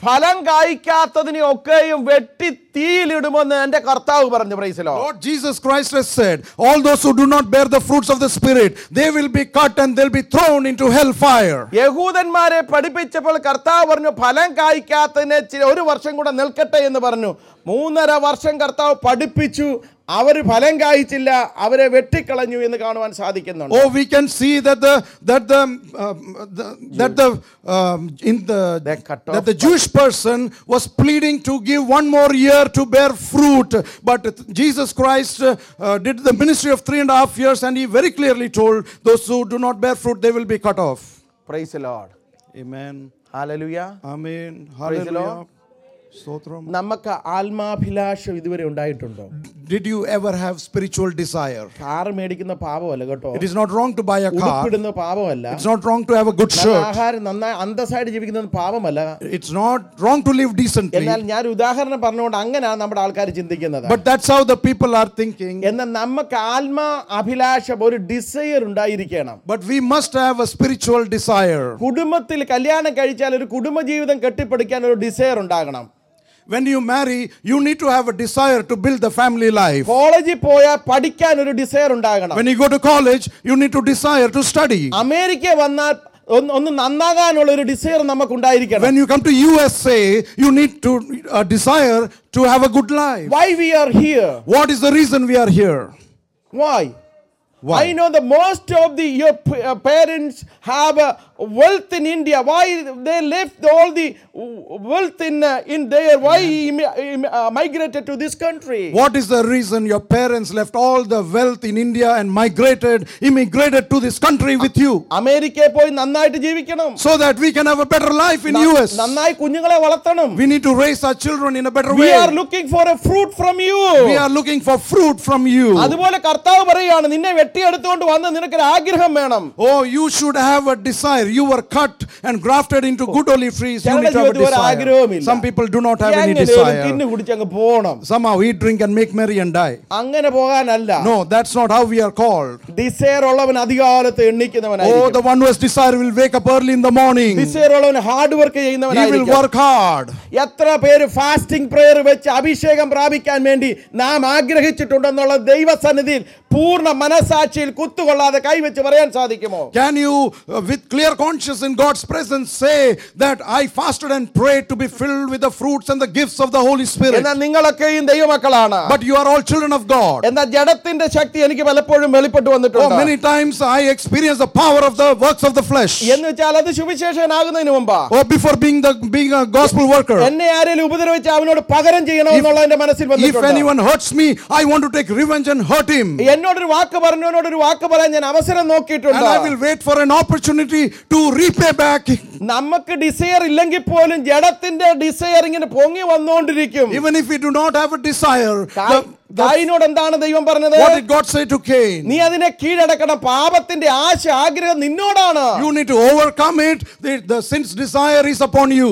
ഫലം കായ്ക്കാത്തതിനെ ഒക്കെയും വെട്ടി തീയിലിടുമെന്ന് എന്റെ കർത്താവ് പറഞ്ഞു പ്രൈസലോ Lord Jesus Christ has said, All those who do not bear the fruits of the Spirit, they will be cut and they'll be thrown into hellfire. യഹൂദന്മാരെ പഠിപ്പിച്ചപ്പോൾ കർത്താവ് പറഞ്ഞു ഫലം കായ്ക്കാത്തതിനെ ചി- ഒരു വർഷം കൂടെ നിൽക്കട്ടെ എന്ന് പറഞ്ഞു മൂന്നര വർഷം കർത്താവ് പഠിപ്പിച്ചു അവർ ഫലം കായ്ച്ചില്ല അവരെ വെട്ടിക്കളഞ്ഞു എന്ന് കാണുവാൻ സാധിക്കുന്നുണ്ട് Oh, we can see that the that the, um, the that the um, in the They cut that off the Jewish person was pleading to give one more year to bear fruit, but Jesus Christ uh, uh, did the ministry of three and a half years, and he very clearly told those who do not bear fruit they will be cut off. Praise lord Amen. Hallelujah Amen. Praise the Hallelujah. Stotram. നമുക്ക് ആത്മാഭിലാഷം ഇതുവരെ ഉണ്ടായിട്ടുണ്ടോ Did you ever have spiritual desire? Car മേടിക്കുന്ന പാപമല്ല കേട്ടോ It is not wrong to buy a car. ഉടുപ്പിടുന്ന പാപമല്ല It's not wrong to have a good നല്ല shirt. ആഹാരം നന്നായി അന്തസ്സായിട്ട് ജീവിക്കുന്നത് പാപമല്ല It's not wrong to live decently. എന്നാൽ ഞാൻ ഒരു ഉദാഹരണം പറഞ്ഞുകൊണ്ട് അങ്ങനെയാണ് നമ്മുടെ ആൾക്കാർ ചിന്തിക്കുന്നത് But that's how the people are thinking. എന്നാൽ നമുക്ക് ആത്മാ അഭിലാഷം ഒരു ഡിസയർ ഉണ്ടായിരിക്കണം But we must have a spiritual desire. കുടുംബത്തിൽ കല്യാണം കഴിച്ചാൽ ഒരു കുടുംബജീവിതം കെട്ടിപ്പടുക്കാൻ ഒരു ഡിസയർ ഉണ്ടാകണം When you marry, you need to have a desire to build the family life. കോളേജിൽ പോയാൽ പഠിക്കാൻ ഒരു ഡിസയർ ഉണ്ടാകണം When you go to college, you need to desire to study. America വന്നാൽ ഒന്ന് ഒന്ന് നന്നാകാനുള്ള ഒരു ഡിസയർ നമുക്ക് ഉണ്ടായിരിക്കണം When you come to USA, you need to a desire to have a good life. Why we are here What is the reason we are here? Why? Why? I know the most of the your p- uh, parents have uh, wealth in India. Why they left all the uh, wealth in uh, in there? Why immi- im- uh, migrated to this country? What is the reason your parents left all the wealth in India and migrated, immigrated to this country with you? അമേരിക്കയിൽ പോയി നന്നായിട്ട് ജീവിക്കണം So that we can have a better life in US. നന്നായി കുഞ്ഞുങ്ങളെ വളർത്തണം We need to raise our children in a better We way. are looking for a fruit from you. We are looking for fruit from you. അതുപോലെ കർത്താവ് പറയുകയാണ് നിന്നെ വെട്ടിയെടുത്തുകൊണ്ട് വന്ന് നിനക്കൊരു ആഗ്രഹം വേണം Oh, you should have a desire. You were cut and grafted into good olive trees. You ചിലരുടെ need to have a ജീവിതത്തിൽ ഒരു desire. ആഗ്രഹവുമില്ല. Some people do not have any എങ്ങനെയും desire. തിന്നു കുടിച്ചങ്ങ് പോകണം Somehow eat, drink, and make merry and die. അങ്ങനെ പോകാനല്ല No, that's not how we are called. Desire ഉള്ളവൻ അധികാലത്ത് Oh, എണ്ണിക്കുന്നവനായിരിക്കും the one who has desire will wake up early in the morning. Desire ഉള്ളവൻ hard work He will ചെയ്യുന്നവനായിരിക്കും work hard. എത്ര പേര് fasting prayer വെച്ച് അഭിഷേകം പ്രാപിക്കാൻ വേണ്ടി നാം ആഗ്രഹിച്ചിട്ടുണ്ടെന്നുള്ള ദൈവസന്നിധിയിൽ പൂർണ്ണ മനസാക്ഷിയിൽ കുത്തുകൊള്ളാതെ കൈവച്ച് പറയാൻ സാധിക്കുമോ Can you, uh, with clear conscience in God's presence, say that I fasted and prayed to be filled with the fruits and the gifts of the Holy Spirit? എന്നാൽ നിങ്ങളൊക്കെയും ദൈവമക്കളാണ് But you are all children of God. എന്നാൽ ജഡത്തിന്റെ ശക്തി എനിക്ക് പലപ്പോഴും വെളിപ്പെട്ടു Oh, വന്നിട്ടുണ്ട് many times I experience the power of the works of the flesh. എന്ന് വെച്ചാൽ അത് സുവിശേഷനാകുന്നതിന് മുമ്പാ Oh, before being the being a gospel worker. എന്നെ ആരെങ്കിലും ഉപദ്രവിച്ച് അവനോട് പകരം ചെയ്യണോ എന്നുള്ള എന്റെ മനസ്സിൽ If വന്നിട്ടുണ്ട് anyone hurts me, I want to take revenge and hurt him. എന്നോടൊരു വാക്ക് പറഞ്ഞവനോടൊരു വാക്ക് പറയാൻ ഞാൻ അവസരം And നോക്കിയിട്ടുണ്ട് I will wait for an opportunity to repay back. നമുക്ക് ഡിസയർ ഇല്ലെങ്കിൽ പോലും ജഡത്തിന്റെ ഡിസയർ ഇങ്ങനെ പൊങ്ങി വന്നുകൊണ്ടിരിക്കും Even if we do not have a desire, കായ്- the- the- കായിനോട് എന്താണ് ദൈവം പറഞ്ഞത് what did God say to Cain? നീ അതിനെ കീഴടക്കണം പാപത്തിന്റെ ആശ ആഗ്രഹം നിന്നോടാണ് You need to overcome it. The, the sin's desire is upon you.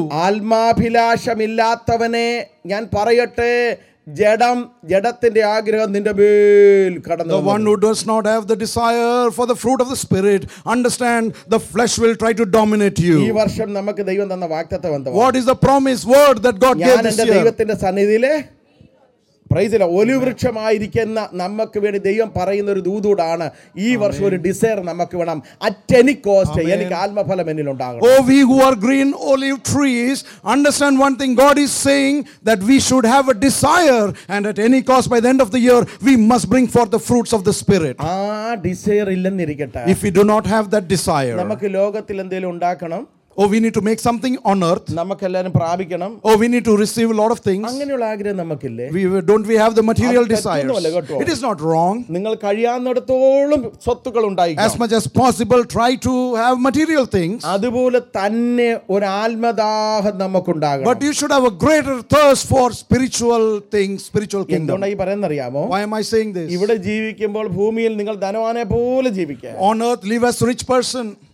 ആത്മാഭിലാഷമില്ലാത്തവനെ ഞാൻ പറയട്ടെ ജഡം ജഡത്തിന്റെ ആഗ്രഹം നിന്റെ മേൽ കടന്നു The one who does not have the desire for the fruit of the Spirit, understand the flesh will try to dominate ഈ you. വർഷം നമുക്ക് ദൈവം തന്ന വാക്തത്വം എന്തുവാ? What is the promise word that God ഞാൻ gave this എന്റെ year? ദൈവത്തിന്റെ സന്നിധിയിലെ പ്രൈസില ഒലിവൃക്ഷമായിരിക്കുന്ന നമുക്ക് വേണ്ടി ദൈവം പറയുന്ന ഒരു ദൂതൂടാണ് ഈ വർഷം ഒരു ഡിസയർ നമുക്ക് വേണം അറ്റ് എനി കോസ്റ്റ് എനിക്ക് ആത്മഫലം എന്നിൽ ഉണ്ടാകണം Oh, we who are green olive trees, understand one thing God is saying that we should have a desire, and at any cost by the end of the year, we must bring forth the fruits of the Spirit. ആ desire ഇല്ലെന്നിരിക്കട്ടെ If we do not have that desire, നമുക്ക് ലോകത്തിൽ എന്തെങ്കിലും ഉണ്ടാക്കണം oh, we need to make something on earth, നമുക്കെല്ലാരും പ്രാപിക്കണം oh, we need to receive a lot of things. അങ്ങനെയുള്ള ആഗ്രഹം നമുക്കില്ലേ We, don't we have the material അത് desires? തെറ്റൊന്നുമല്ല കേട്ടോ. It is not wrong. നിങ്ങൾ കഴിയാവുന്നിടത്തോളം സ്വത്തുക്കൾ As ഉണ്ടായിരിക്കണം much as possible, try to have material things. അതുപോലെ തന്നെ ഒരു ആത്മദാഹം നമുക്കുണ്ടാകണം But you should have a greater thirst for spiritual things, spiritual kingdom. എന്തുകൊണ്ടാണ് ഈ പറയുന്നറിയാമോ Why am I saying this? ഇവിടെ ജീവിക്കുമ്പോൾ ഭൂമിയിൽ നിങ്ങൾ ധനവാനെ പോലെ ജീവിക്കുക On earth, live as a rich person.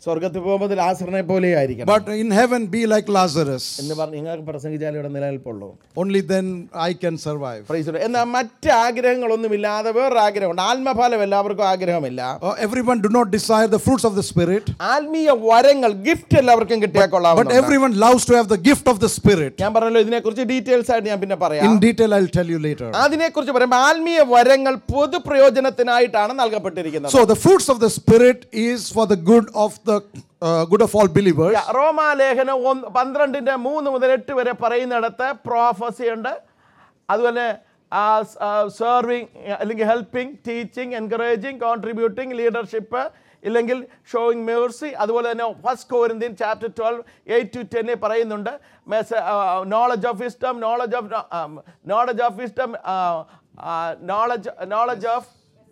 സ്വർഗത്തിൽ പോകുമ്പോൾ ലാസറിനെ പോലെ ആയിരിക്കണം But in heaven, be like Lazarus. എന്ന് പറഞ്ഞ് നിങ്ങൾക്ക് പ്രസംഗിച്ചാലും ഇവിടെ നിലനിൽപ്പുള്ളൂ Only then I can survive. Praise the Lord. എന്നാൽ മറ്റ് ആഗ്രഹങ്ങളൊന്നുമില്ലാതെ വേറൊരു ആഗ്രഹമുണ്ട് ആത്മഫലം എല്ലാവർക്കും ആഗ്രഹമില്ല Uh, everyone do not desire the fruits of the Spirit, ആത്മീയ വരങ്ങൾ ഗിഫ്റ്റ് എല്ലാവർക്കും കിട്ടിയാൽ but കൊള്ളാം everyone loves to have the gift of the Spirit. ഞാൻ പറഞ്ഞല്ലോ ഇതിനെക്കുറിച്ച് ഡീറ്റെയിൽസ് ആയിട്ട് ഞാൻ പിന്നെ പറയാം In detail, I'll tell you later. അതിനെക്കുറിച്ച് പറയുമ്പോൾ ആത്മീയ വരങ്ങൾ പൊതുപ്രയോജനത്തിനായിട്ടാണ് നൽകപ്പെട്ടിരിക്കുന്നത് So the fruits of the Spirit is for the good of the uh, good of all believers. റോമാലേഖനം ഒന്ന് പന്ത്രണ്ടിന്റെ മൂന്ന് മുതൽ എട്ട് വരെ പറയുന്നിടത്ത് പ്രോഫസി ഉണ്ട് അതുപോലെ സെർവിങ് അല്ലെങ്കിൽ helping teaching encouraging contributing leadership ഇല്ലെങ്കിൽ ഷോയിങ് മേഴ്സി അതുപോലെ തന്നെ first Corinthian chapter twelve eight to ടെന്നിൽ പറയുന്നുണ്ട് knowledge of wisdom knowledge of knowledge of wisdom knowledge knowledge of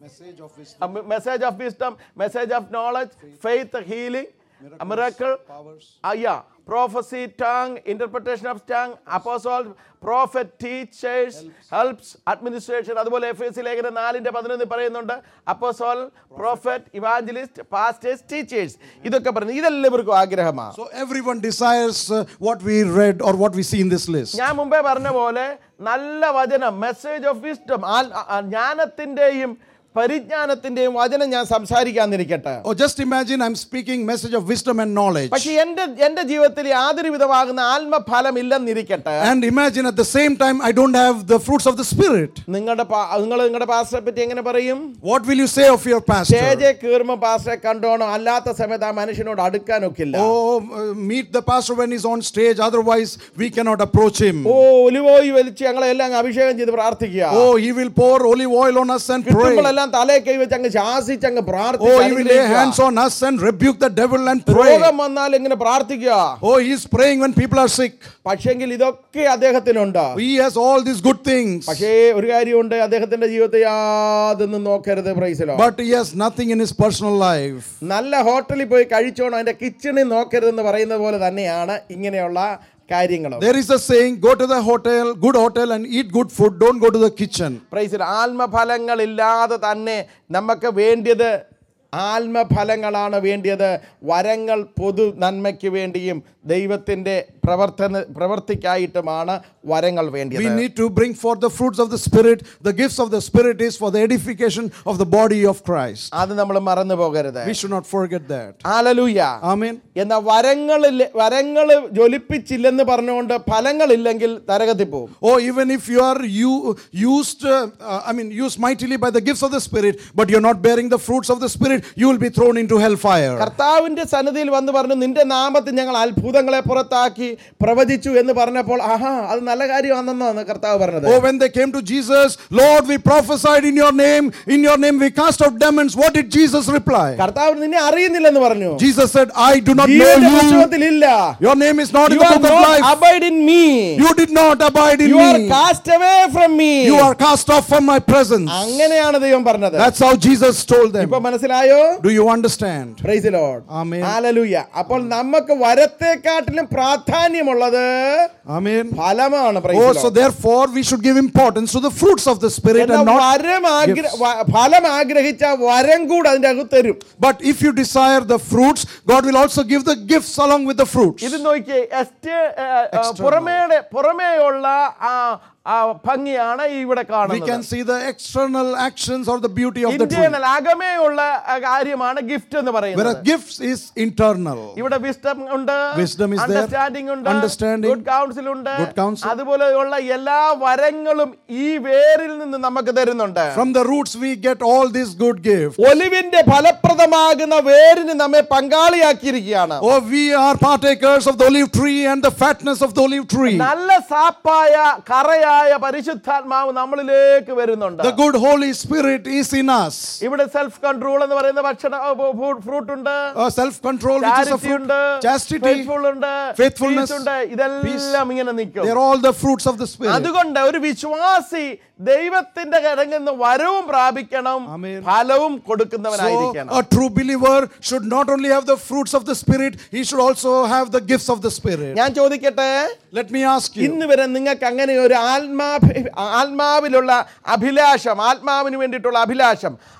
a me- message of wisdom, message of knowledge, faith, healing, a miracle, uh, yeah, prophecy, tongue, interpretation of tongue, apostle, prophet, teachers, helps, administration. അതുപോലെ Ephesians ലേഖനം നാലിന്റെ പതിനൊന്ന് പറയുന്നുണ്ട് apostle prophet evangelist pastors teachers ഇതൊക്കെ പറഞ്ഞു ഇതെല്ലാവർക്കും ആഗ്രഹമാണ് So everyone desires uh, what we read or what we see in this list. ഞാൻ മുമ്പേ പറഞ്ഞ പോലെ നല്ല വചനം മെസ്സേജ് ഓഫ് വിസ്റ്റം ജ്ഞാനത്തിന്റെയും പരിജ്ഞാനത്തിന്റെയും വചനം ഞാൻ സംസാരിക്കാന്നിരിക്കട്ടെ Or just imagine I'm speaking message of wisdom and knowledge. പക്ഷെ എന്റെ എന്റെ ജീവിതത്തിൽ യാതൊരു വിധമാകുന്ന ആത്മഫലം ഇല്ലെന്നിരിക്കട്ടെ And imagine at the same time I don't have the fruits of the Spirit. നിങ്ങളുടെ പാ- നിങ്ങൾ നിങ്ങളുടെ പാസ്റ്ററെ പറ്റി എങ്ങനെ പറയും What will you say of your pastor? സ്റ്റേജെ കീറുമ്പോ പാസ്റ്ററെ കണ്ടോണോ അല്ലാത്ത സമയത്ത് ആ മനുഷ്യനോട് അടുക്കാനൊക്കില്ല Oh, uh, meet the pastor when he's on stage, otherwise we cannot approach him. ഓ ഒലിവോയി വലിച്ച് ഞങ്ങളെ എല്ലാം അങ്ങ് അഭിഷേകം ചെയ്ത് പ്രാർത്ഥിക്കുക Oh, he will pour olive oil on us and pray. കിട്ടുമ്പോഴെല്ലാം തലേ കൈ വെച്ച് അങ്ങ് ശാസിച്ച് അങ്ങ് Oh, he will lay hands പ്രാർത്ഥിക്കുക on us and rebuke the devil and pray. രോഗം വന്നാൽ ഇങ്ങനെ പ്രാർത്ഥിക്കുക Oh, he is praying when people are sick. പക്ഷെങ്കിൽ ഇതൊക്കെ അദ്ദേഹത്തിനുണ്ട് He has all these good things. പക്ഷേ ഒരു കാര്യമുണ്ട് അദ്ദേഹത്തിന്റെ ജീവിതത്തെ യാതൊന്നും നോക്കരുത് പ്രൈസിലോ But he has nothing in his personal life. നല്ല ഹോട്ടലിൽ പോയി കഴിച്ചോണം അതിന്റെ കിച്ചണിൽ നോക്കരുതെന്ന് പറയുന്നത് പോലെ തന്നെയാണ് ഇങ്ങനെയുള്ള കാര്യങ്ങൾ There is a saying go to the hotel, good hotel, and eat good food. Don't go to the kitchen. പ്രൈസിൽ ആത്മഫലങ്ങളില്ലാതെ തന്നെ നമുക്ക് വേണ്ടിയത് ആത്മഫലങ്ങളാണ് വേണ്ടിയത് വരങ്ങൾ പൊതു നന്മയ്ക്ക് വേണ്ടിയും ദൈവത്തിൻ്റെ പ്രവർത്തന പ്രവർത്തിക്കായിട്ടുമാണ് വരങ്ങൾ We വേണ്ടിയത് need to bring forth the fruits of the Spirit. The gifts of the Spirit is for the edification of the body of Christ. അത് നമ്മൾ മറന്നു പോകരുത് We should not forget that. Hallelujah Amen. എന്നാൽ വരങ്ങളിൽ വരങ്ങൾ ജ്വലിപ്പിച്ചില്ലെന്ന് പറഞ്ഞുകൊണ്ട് ഫലങ്ങളില്ലെങ്കിൽ തരകത്തിൽ പോകും Oh, even if you are you used, uh, uh, I mean, used mightily by the gifts of the Spirit, but you're not bearing the fruits of the Spirit, you will be thrown into hellfire. കർത്താവിന്റെ സന്നിധിയിൽ വന്ന് പറഞ്ഞു നിന്റെ നാമത്തിൽ ഞങ്ങൾ അത്ഭുതങ്ങളെ പുറത്താക്കി പ്രവചിച്ചു എന്ന് പറഞ്ഞപ്പോൾ ആഹാ അത് നല്ല കാര്യമാണെന്നാണ് കർത്താവ് പറഞ്ഞത് Oh, when they came to Jesus, Lord, we prophesied in your name, in your name we cast out demons. What did Jesus reply? കർത്താവ് നിന്നെ അറിയുന്നില്ലെന്ന് പറഞ്ഞു Jesus said, I do not know ജീവന്റെ you. പുസ്തകത്തിൽ ഇല്ല Your name is not in You the are book of not life. abide in me. You did not abide in You are me. cast away from me. You are cast off from my presence. അങ്ങനെയാണ് ദൈവം പറഞ്ഞത് That's how Jesus told them. ഇപ്പൊ മനസ്സിലായോ Do you understand? Praise lord Amen. Hallelujah അപ്പോൾ നമുക്ക് വരത്തെക്കാട്ടിലും പ്രാധാന്യമുള്ളത് Amen. ഫലമാണ് praise Oh, the so Lord. therefore we should give importance to the fruits of the Spirit എന്നാൽ and not. വരം Agra- gifts. വ- ഫലം ആഗ്രഹിച്ച വരം കൂടെ അതിന്റെ അകത്ത് തരും But if you desire the fruits, God will also give the gifts along with the fruits. ഇത് നോക്കിയേ എസ്റ്റേ പുറമേടെ പുറമേയുള്ള ആ ആ ഭംഗിയാണ് ഇവിടെ We can കാണുന്നത് see the external actions or the beauty of the tree. Internal അകമേയുള്ള ആ, കാര്യമാണ് ഗിഫ്റ്റ് എന്ന് Whereas പറയുന്നത് gifts is internal. ഇവിടെ വിസ്ഡം ഉണ്ട് Wisdom is there. അണ്ടർസ്റ്റാൻഡിംഗ് ഉണ്ട് Understanding. ഗുഡ് കൗൺസിൽ ഉണ്ട് Good counsel. അതുപോലെയുള്ള എല്ലാ വരങ്ങളും ഈ വേരിൽ നിന്ന് നമുക്ക് തരുന്നുണ്ട് From the roots we get all these good gifts. ഒലിവിന്റെ ഫലപ്രദമാകുന്ന വേരിന് നമ്മെ പങ്കാളിയാക്കിയിരിക്കുകയാണ് Oh, we are partakers of the olive tree and the fatness of the olive tree. നല്ല സാപ്പായ കറയായ പരിശുദ്ധാത്മാവ് നമ്മളിലേക്ക് വരുന്നുണ്ട് The good Holy Spirit is in us. ഇവിടെ self control എന്ന് പറയുന്ന ഭക്ഷണ fruit ഉണ്ട് Uh, self control, which is a charity fruit. ഉണ്ട് Chastity. faithful ഉണ്ട് faithfulness, peace ഉണ്ട് ഇതെല്ലാം ഇങ്ങനെ നിൽക്കും They're all the fruits of the Spirit. അതുകൊണ്ട് ഒരു വിശ്വാസി ദൈവത്തിന്റെ കരങ്ങുന്ന വരവും പ്രാപിക്കണം Amen. ഫലവും So, കൊടുക്കുന്നവനായിരിക്കണം a true believer should not only have the fruits of the Spirit, he should also have the gifts of the Spirit. ഞാൻ ചോദിക്കട്ടെ Let me ask you. ഇന്ന് വരെ നിങ്ങൾക്ക് അങ്ങനെ ഒരു ആത്മാ ആത്മാവിലുള്ള അഭിലാഷം ആത്മാവിന് വേണ്ടിയിട്ടുള്ള അഭിലാഷം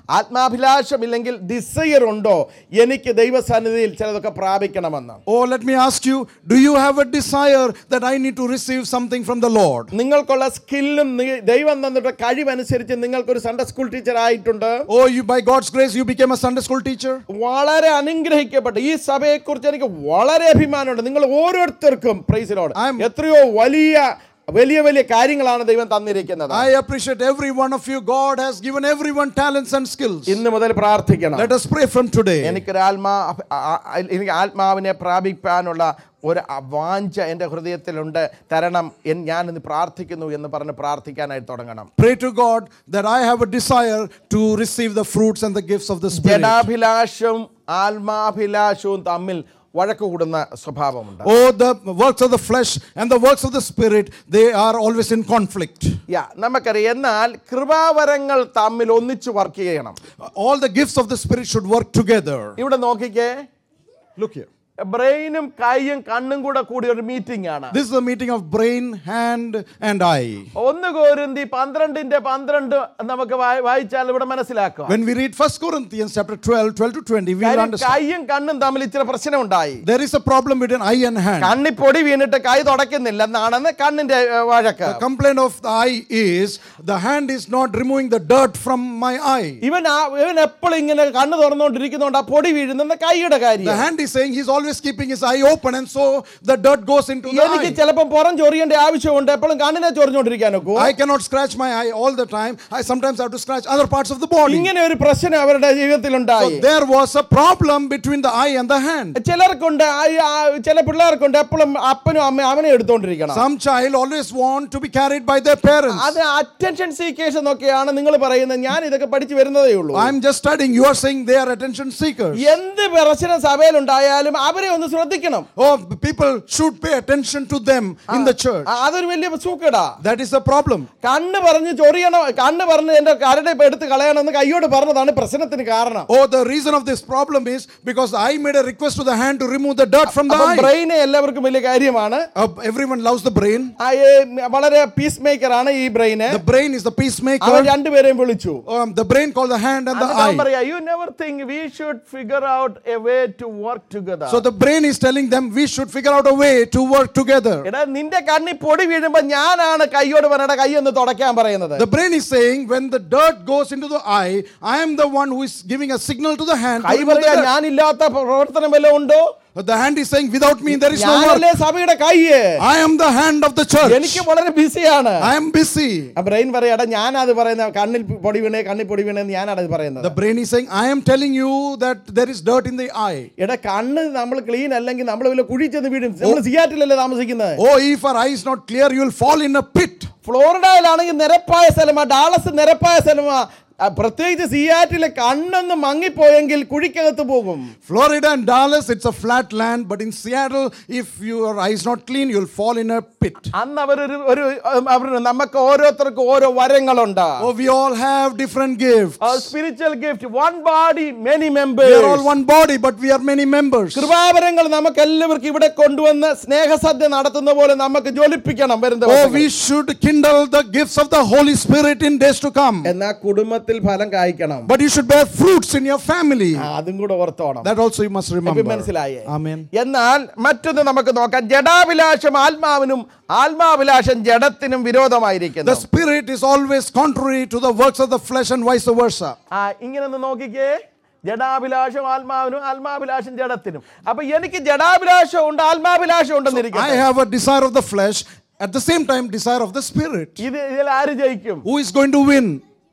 ആത്മാഭിലാഷമില്ലെങ്കിൽ ഡിസയർ ഉണ്ടോ എനിക്ക് ദൈവസന്നിധിയിൽ ചിലതൊക്കെ പ്രാപിക്കണമെന്ന് Oh, let me ask you do you have a desire that I need to receive something from the Lord? നിങ്ങൾക്കുള്ള സ്കില്ലും നി- ദൈവം തന്നിട്ട് കഴിവനുസരിച്ച് നിങ്ങൾക്കൊരു സൺഡേ സ്കൂൾ ടീച്ചർ ആയിട്ടുണ്ട് Oh, you by God's grace you became a Sunday school teacher? വളരെ അനുഗ്രഹിക്കപ്പെട്ട ഈ സഭയെക്കുറിച്ച് എനിക്ക് വളരെ അഭിമാനമുണ്ട് നിങ്ങൾ ഓരോരുത്തർക്കും പ്രൈസിലോട് I'm- എത്രയോ വലിയ വലിയ വലിയ കാര്യങ്ങളാണ് ദൈവം തന്നിരിക്കുന്നത് I appreciate every one of you. God has given everyone talents and skills. ഇന്ന് മുതൽ പ്രാർത്ഥിക്കണം Let us pray from today. എനിക്കൊരു ആത്മാ ആ- ആ- എനിക്ക് ആത്മാവിനെ പ്രാപിക്കാനുള്ള ഒരു വാഞ്ച എൻ്റെ ഹൃദയത്തിലുണ്ട് തരണം എൻ ഞാൻ ഇന്ന് പ്രാർത്ഥിക്കുന്നു എന്ന് പറഞ്ഞ് പ്രാർത്ഥിക്കാനായിട്ട് തുടങ്ങണം Pray to God that I have a desire to receive the fruits and the gifts of the Spirit. ജഡാഭിലാഷവും ആത്മാഭിലാഷവും തമ്മിൽ വഴക്ക് കൂടുന്ന സ്വഭാവമുണ്ട് Oh, the works of the flesh and the works of the Spirit, they are always in conflict. യാ നമുക്കറിയാം എന്നാൽ കൃപാവരങ്ങൾ തമ്മിൽ ഒന്നിച്ച് work ചെയ്യണം All the gifts of the Spirit should work together. ഇവിടെ നോക്കിക്കേ Look here. ബ്രെയിനും കൈയും കണ്ണും കൂടെ കൂടി ഒരു മീറ്റിംഗ് ആണ് This is a meeting of brain, hand, and eye. ഒന്ന് കോരുന്തി പന്ത്രണ്ടിന്റെ പന്ത്രണ്ട് നമുക്ക് വായി- വായിച്ചാൽ ഇവിടെ മനസ്സിലാക്കാം When we read 1 Corinthians chapter 12, 12 to 20, we will കാര്യം understand. കൈയും കണ്ണും തമ്മിൽ ഇച്ചിരി പ്രശ്നമുണ്ടായി There is a problem between eye and hand. കണ്ണി പൊടി വീണിട്ട് കൈ തുടയ്ക്കുന്നില്ല എന്നാണെന്ന് കണ്ണിന്റെ ഏ, വഴക്ക് The complaint of the eye is the hand is not removing the dirt from my eye. ഇവൻ ആ- ഇവൻ എപ്പോഴും ഇങ്ങനെ കണ്ണ് തുറന്നുകൊണ്ടിരിക്കുന്നതുകൊണ്ട് ആ പൊടി വീഴുന്ന കൈയുടെ The കാര്യം hand is saying he's always keeping his eye open, and so the dirt goes into the എനിക്ക് eye. ചിലപ്പോൾ പുറം ചൊറിയേണ്ട ആവശ്യമുണ്ട് എപ്പോഴും കണ്ണിനെ ചൊറിഞ്ഞോണ്ടിരിക്കാനൊക്കെ I cannot scratch my eye all the time. I sometimes have to scratch other parts of the body. ഇങ്ങനെ ഒരു പ്രശ്നം അവരുടെ ജീവിതത്തിലുണ്ടായി So there was a problem between the eye and the hand. ചിലർക്കുണ്ട് ആ- ആ ചില പിള്ളേർക്കുണ്ട് എപ്പോഴും അപ്പനും അമ്മയും അവനെ എടുത്തോണ്ടിരിക്കണം Some child always want to be carried by their parents. അത് അറ്റൻഷൻ സീക്കേഷൻ എന്നൊക്കെയാണ് നിങ്ങൾ പറയുന്നത് ഞാൻ ഇതൊക്കെ പഠിച്ചു വരുന്നതേ ഉള്ളൂ I'm just studying. You are saying they are attention seekers. എന്ത് പ്രശ്നം സഭയിലുണ്ടായാലും അവരെ ഒന്ന് ശ്രദ്ധിക്കണം Oh, people should pay attention to them in the church. ആ, അതൊരു വലിയ സൂക്കടാ That is a problem. കണ്ണ് പറഞ്ഞ് ചൊറിയണം കണ്ണ് പറഞ്ഞ് എന്റെ കരടെ ഇപ്പൊ എടുത്ത് കളയണമെന്ന് കയ്യോട് പറഞ്ഞതാണ് പ്രശ്നത്തിന് കാരണം Oh, the reason of this problem is because I made a request to the hand to remove the dirt from the eye. ബ്രെയിന് എല്ലാവർക്കും വലിയ കാര്യമാണ് Uh, everyone loves the brain. ആ, ഏ, വളരെ പീസ് മേക്കർ ആണ് ഈ ബ്രെയിന് The brain is the അവൻ peacemaker. രണ്ടുപേരെയും വിളിച്ചു Um, the brain called the hand and the എന്നിട്ട് അവൻ eye. പറയാ you never think we should figure out a way to work together So the brain is telling them we should figure out a way to work together. എടാ നിന്റെ കണ്ണി പൊടി വീഴുമ്പോ ഞാനാണ് കൈയോട് പറയണ കൈ ഒന്ന് തുടയ്ക്കാൻ പറയുന്നത് The brain is saying when the dirt goes into the eye, I am the one who is giving a signal to the hand. to കൈ remove the പറയാ dirt. ഞാനില്ലാത്ത പ്രവർത്തനം വല്ലതും ഉണ്ടോ The hand is saying without me there is no work. ഞാനല്ലേ സഭയുടെ കൈയ് I am the hand of the church. എനിക്ക് വളരെ ബിസിയാണ് I am busy. ആ ബ്രെയിൻ പറയാടാ ഞാനത് പറയുന്ന കണ്ണിൽ പൊടി വീണേ കണ്ണിൽ പൊടി വീണേ ഞാനാണ് അത് പറയുന്നത് The brain is saying I am telling you that there is dirt in the eye. എടാ കണ്ണ് നമ്മൾ ക്ലീൻ അല്ലെങ്കിൽ നമ്മൾ വല്ല കുഴി ചെന്ന് വീടും നമ്മൾ സിയാറ്റിലല്ലേ താമസിക്കുന്നത് Oh, if our eye is not clear, you will fall in a pit. ഫ്ലോറിഡയിലാണെങ്കിൽ നിരപ്പായ സ്ഥലമാ ഡാളസ് നിരപ്പായ സ്ഥലമാ ആ, പ്രത്യേകിച്ച് സിയാറ്റിലെ കണ്ണൊന്ന് മങ്ങിപ്പോയെങ്കിൽ കുഴിക്കകത്ത് പോകും Florida and Dallas, it's a flat land, but in Seattle, if your eye is not clean, you'll fall in a pit. അന്ന് അവരൊരു ഒരു ഉം, അവർ നമുക്ക് ഓരോരുത്തർക്കും ഓരോ വരങ്ങളുണ്ട് Oh, we all have different gifts. Spiritual gift one body many We members are all one body, but we are many members. കൃപാവരങ്ങൾ നമുക്ക് എല്ലാവർക്കും ഇവിടെ കൊണ്ടുവന്ന് സ്നേഹസദ്യ നടത്തുന്ന പോലെ നമുക്ക് ജ്വലിപ്പിക്കണം വരുന്ന Oh, ദിവസങ്ങളിൽ. we should kindle the gifts of the Holy Spirit in days to come. എന്നാ കുടുംബത്തിൽ ഫലം കായ്ക്കണം But you should bear fruits in your family. ആ, അതും കൂടെ ഓർത്തോണം That also you must ഇപ്പൊ remember. മനസ്സിലായേ Amen. എന്നാൽ മറ്റൊന്ന് നമുക്ക് നോക്കാം ജഡാഭിലാഷം ആത്മാവിനും ആത്മാഭിലാഷം ജഡത്തിനും The വിരോധമായിരിക്കുന്നു spirit is always contrary to the works of the flesh and vice versa. ആ ഇങ്ങനെ ഒന്ന് നോക്കിക്കേ ജഡാഭിലാഷം ആത്മാവിനും ആത്മാഭിലാഷം ജഡത്തിനും അപ്പൊ എനിക്ക് ജഡാഭിലാഷം ഉണ്ട് ആത്മാഭിലാഷം I ഉണ്ടെന്നിരിക്കും have a desire of the flesh, at the same time, desire of the spirit. ഇത് ഇതിൽ ആര് ജയിക്കും Who is going to win?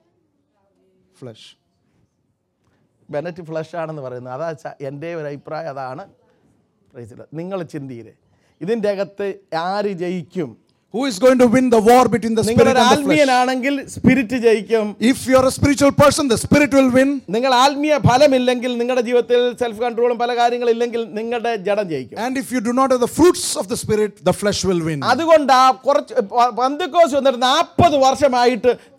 Flesh. ബെനറ്റ് ഫ്ലഷ് ആണെന്ന് പറയുന്നത് അതാ ച- എൻ്റെ ഒരു അഭിപ്രായം അതാണ് നിങ്ങൾ ചിന്തിയില്ലേ ഇതിൻ്റെ അകത്ത് ആര് ജയിക്കും Who is going to win the war between the spirit നിങ്ങളൊരു and the flesh? ആത്മീയനാണെങ്കിൽ സ്പിരിറ്റ് ജയിക്കും If you are a spiritual person, the spirit will win. നിങ്ങൾ ആത്മീയ ഫലമില്ലെങ്കിൽ നിങ്ങളുടെ ജീവിതത്തിൽ സെൽഫ് കൺട്രോളും പല കാര്യങ്ങളില്ലെങ്കിൽ നിങ്ങളുടെ ജഡം ജയിക്കും And if you do not have the fruits of the spirit, the flesh will win. അതുകൊണ്ട് ആ കുറച്ച് പന്തുക്കോസ് വന്നിട്ട് നാൽപ്പത് വർഷമായിട്ട്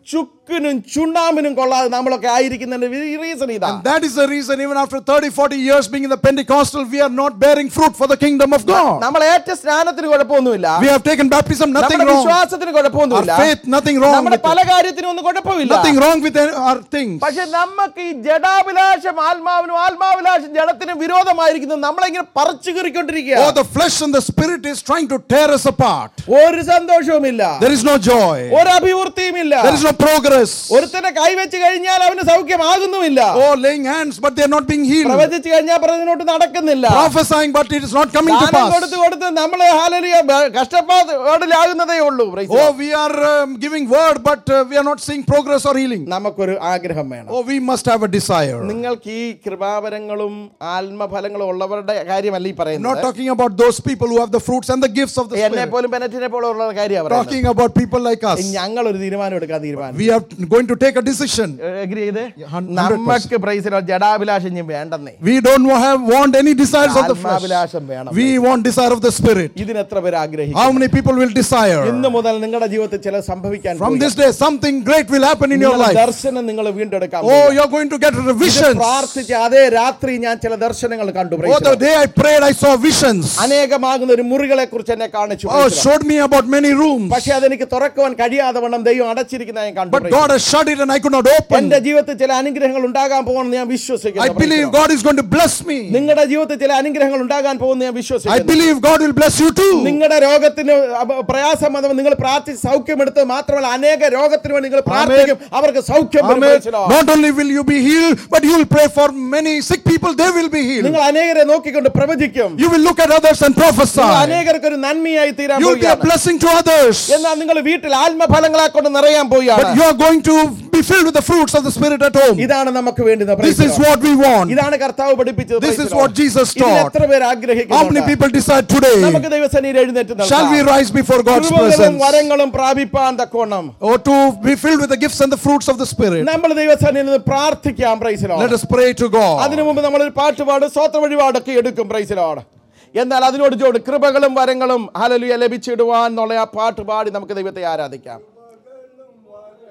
ചുക്കിനും ചുണ്ണാമ്പിനും കൊള്ളാതെ നമ്മളൊക്കെ ആയിരിക്കുന്നതിന്റെ റീസൺ ഇതാ And that is the reason, even after 30, 40 years being in the Pentecostal, we are not bearing fruit for the kingdom of God. നമ്മൾ ഏറ്റ സ്നാനത്തിന് കുഴപ്പമൊന്നുമില്ല We have taken baptism, nothing നമ്മുടെ wrong. വിശ്വാസത്തിന് കുഴപ്പമൊന്നുമില്ല Our faith, nothing wrong നമ്മുടെ with പല it. കാര്യത്തിനും ഒന്നും കുഴപ്പമില്ല Nothing wrong with our things. പക്ഷെ നമുക്ക് ഈ ജഡാഭിലാഷം ആത്മാവിനും ആത്മാഭിലാഷം ജഡത്തിനും വിരോധമായിരിക്കുന്നത് നമ്മളിങ്ങനെ പറിച്ചു കീറിക്കൊണ്ടിരിക്കുക Oh, the flesh and the spirit is trying to tear us apart. ഒരു സന്തോഷവുമില്ല There is no joy. ഒരു അഭിവൃദ്ധിയുമില്ല There is no progress. ഒരുത്തനെ കൈവച്ച് കഴിഞ്ഞാൽ അവന് സൗഖ്യമാകുന്നുമില്ല Oh, laying hands, but they are not being healed. പ്രവചിച്ചു കഴിഞ്ഞാൽ പറഞ്ഞതിനോട്ട് നടക്കുന്നില്ല Prophesying, but it is not coming to ദാനം കൊടുത്ത് pass. കൊടുത്ത് നമ്മളെ ഹാലലിയ കഷ്ടപ്പാടിലാകുന്നതേ ഉള്ളൂ Praise the Oh, Lord. we are um, giving word, but uh, we are not seeing progress or healing. നമുക്കൊരു ആഗ്രഹം വേണം Oh, we must have a desire. I'm നിങ്ങൾക്ക് ഈ കൃപാവരങ്ങളും ആത്മഫലങ്ങളും ഉള്ളവരുടെ കാര്യമല്ല ഈ not പറയുന്നത് talking about those people who have the fruits and the gifts of the എന്നെ Spirit. പോലും പെനറ്റിനെ പോലും ഉള്ള കാര്യമാണ് പറയുന്നത് Talking about people like us. ഞങ്ങൾ ഒരു തീരുമാനം എടുക്കാൻ തീരുമാനം We are going to take a decision. Agree ചെയ്ത് hun- 100%. നമുക്ക് പ്രൈസിലോ ജഡാഭിലാഷം ഇനി വേണ്ടെന്നേ We don't wa- have want any desires of the flesh. ആത്മാഭിലാഷം വേണം We want desire of the Spirit. ഇതിന് എത്ര പേര് ആഗ്രഹിക്കും How many people will desire? ഇന്ന് മുതൽ നിങ്ങളുടെ ജീവിതത്തിൽ ചില സംഭവിക്കാൻ From പോകുകയാണ്. this day, something great will happen in your നിങ്ങളുടെ life. ദർശനം നിങ്ങൾ വീണ്ടെടുക്കാൻ Oh, പോകുകയാണ്. you're going to get ഇത് visions. പ്രാർത്ഥിച്ച അതേ രാത്രി ഞാൻ ചില ദർശനങ്ങൾ കണ്ടു Oh, praise the the Lord. day I prayed, I saw visions. അനേകമാകുന്ന ഒരു മുറികളെ കുറിച്ച് എന്നെ കാണിച്ചു Oh, praise the Lord. showed me about many rooms. പക്ഷെ അതെനിക്ക് തുറക്കുവാൻ കഴിയാതെ വണ്ണം ദൈവം അടച്ചിരിക്കുന്ന ഞാൻ കണ്ടു But praise the God has shut it and I could not Lord. open. എന്റെ ജീവിതത്തിൽ ചില അനുഗ്രഹങ്ങൾ ഉണ്ടാകാൻ പോകുമെന്ന് ഞാൻ I വിശ്വസിക്കുന്നു praise the believe Lord. God is going to bless me. നിങ്ങളുടെ ജീവിതത്തിൽ ചില അനുഗ്രഹങ്ങൾ ഉണ്ടാകാൻ പോകുമെന്ന് ഞാൻ I വിശ്വസിക്കുന്നു believe God will bless you too. നിങ്ങളുടെ രോഗത്തിന് അപ- പ്രയാസം വന്നപ്പോൾ നിങ്ങൾ പ്രാർത്ഥിച്ച് സൗഖ്യമെടുത്ത് മാത്രമല്ല അനേക രോഗത്തിന് വേണ്ടി നിങ്ങൾ പ്രാർത്ഥിക്കും അവർക്ക് സൗഖ്യം വരും. Amen. Praise the Lord. Not only will you be healed, but you will pray for many sick people, they will be healed. നിങ്ങൾ അനേകരെ നോക്കിക്കൊണ്ട് പ്രവചിക്കും You will look at others and നിങ്ങൾ prophesy. അനേകർക്ക് ഒരു നന്മയായി തീരാൻ You will be a പോവുകയാണ്. blessing to others. എന്നാൽ നിങ്ങൾ വീട്ടിൽ ആത്മഫലങ്ങളെ കൊണ്ട് നിറയാൻ പോവുകയാണ് But you are going to be filled with the fruits of the Spirit at home. ഇതാണ് നമുക്ക് വേണ്ടുന്നത് Praise This the is Lord. what we want. ഇതാണ് കർത്താവ് പഠിപ്പിച്ചത് This Praise is the Lord. what Jesus ഇതിന് taught. എത്ര പേര് How many ആഗ്രഹിക്കുന്നു people decide today? നമുക്ക് ദൈവസന്നിധിയിൽ എഴുന്നേറ്റ് Shall we നിൽക്കാം. rise before God's കൃപകളും presence? വരങ്ങളും പ്രാപിപ്പാൻ തക്കോണം Or to be filled with the gifts and the fruits of the Spirit? നമ്മൾ ദൈവസന്നിധിയിൽ നിന്ന് പ്രാർത്ഥിക്കാം പ്രൈസിലോ Let us pray to God. അതിനു മുമ്പ് നമ്മൾ ഒരു പാട്ടുപാട് സ്വത്ര വഴിപാടൊക്കെ എടുക്കും പ്രൈസിലോട് എന്നാൽ അതിനോട് ജോട് കൃപകളും വരങ്ങളും ഹലലുയ ലഭിച്ചിടുവാൻ എന്നുള്ള ആ പാട്ട് പാടി നമുക്ക് ദൈവത്തെ ആരാധിക്കാം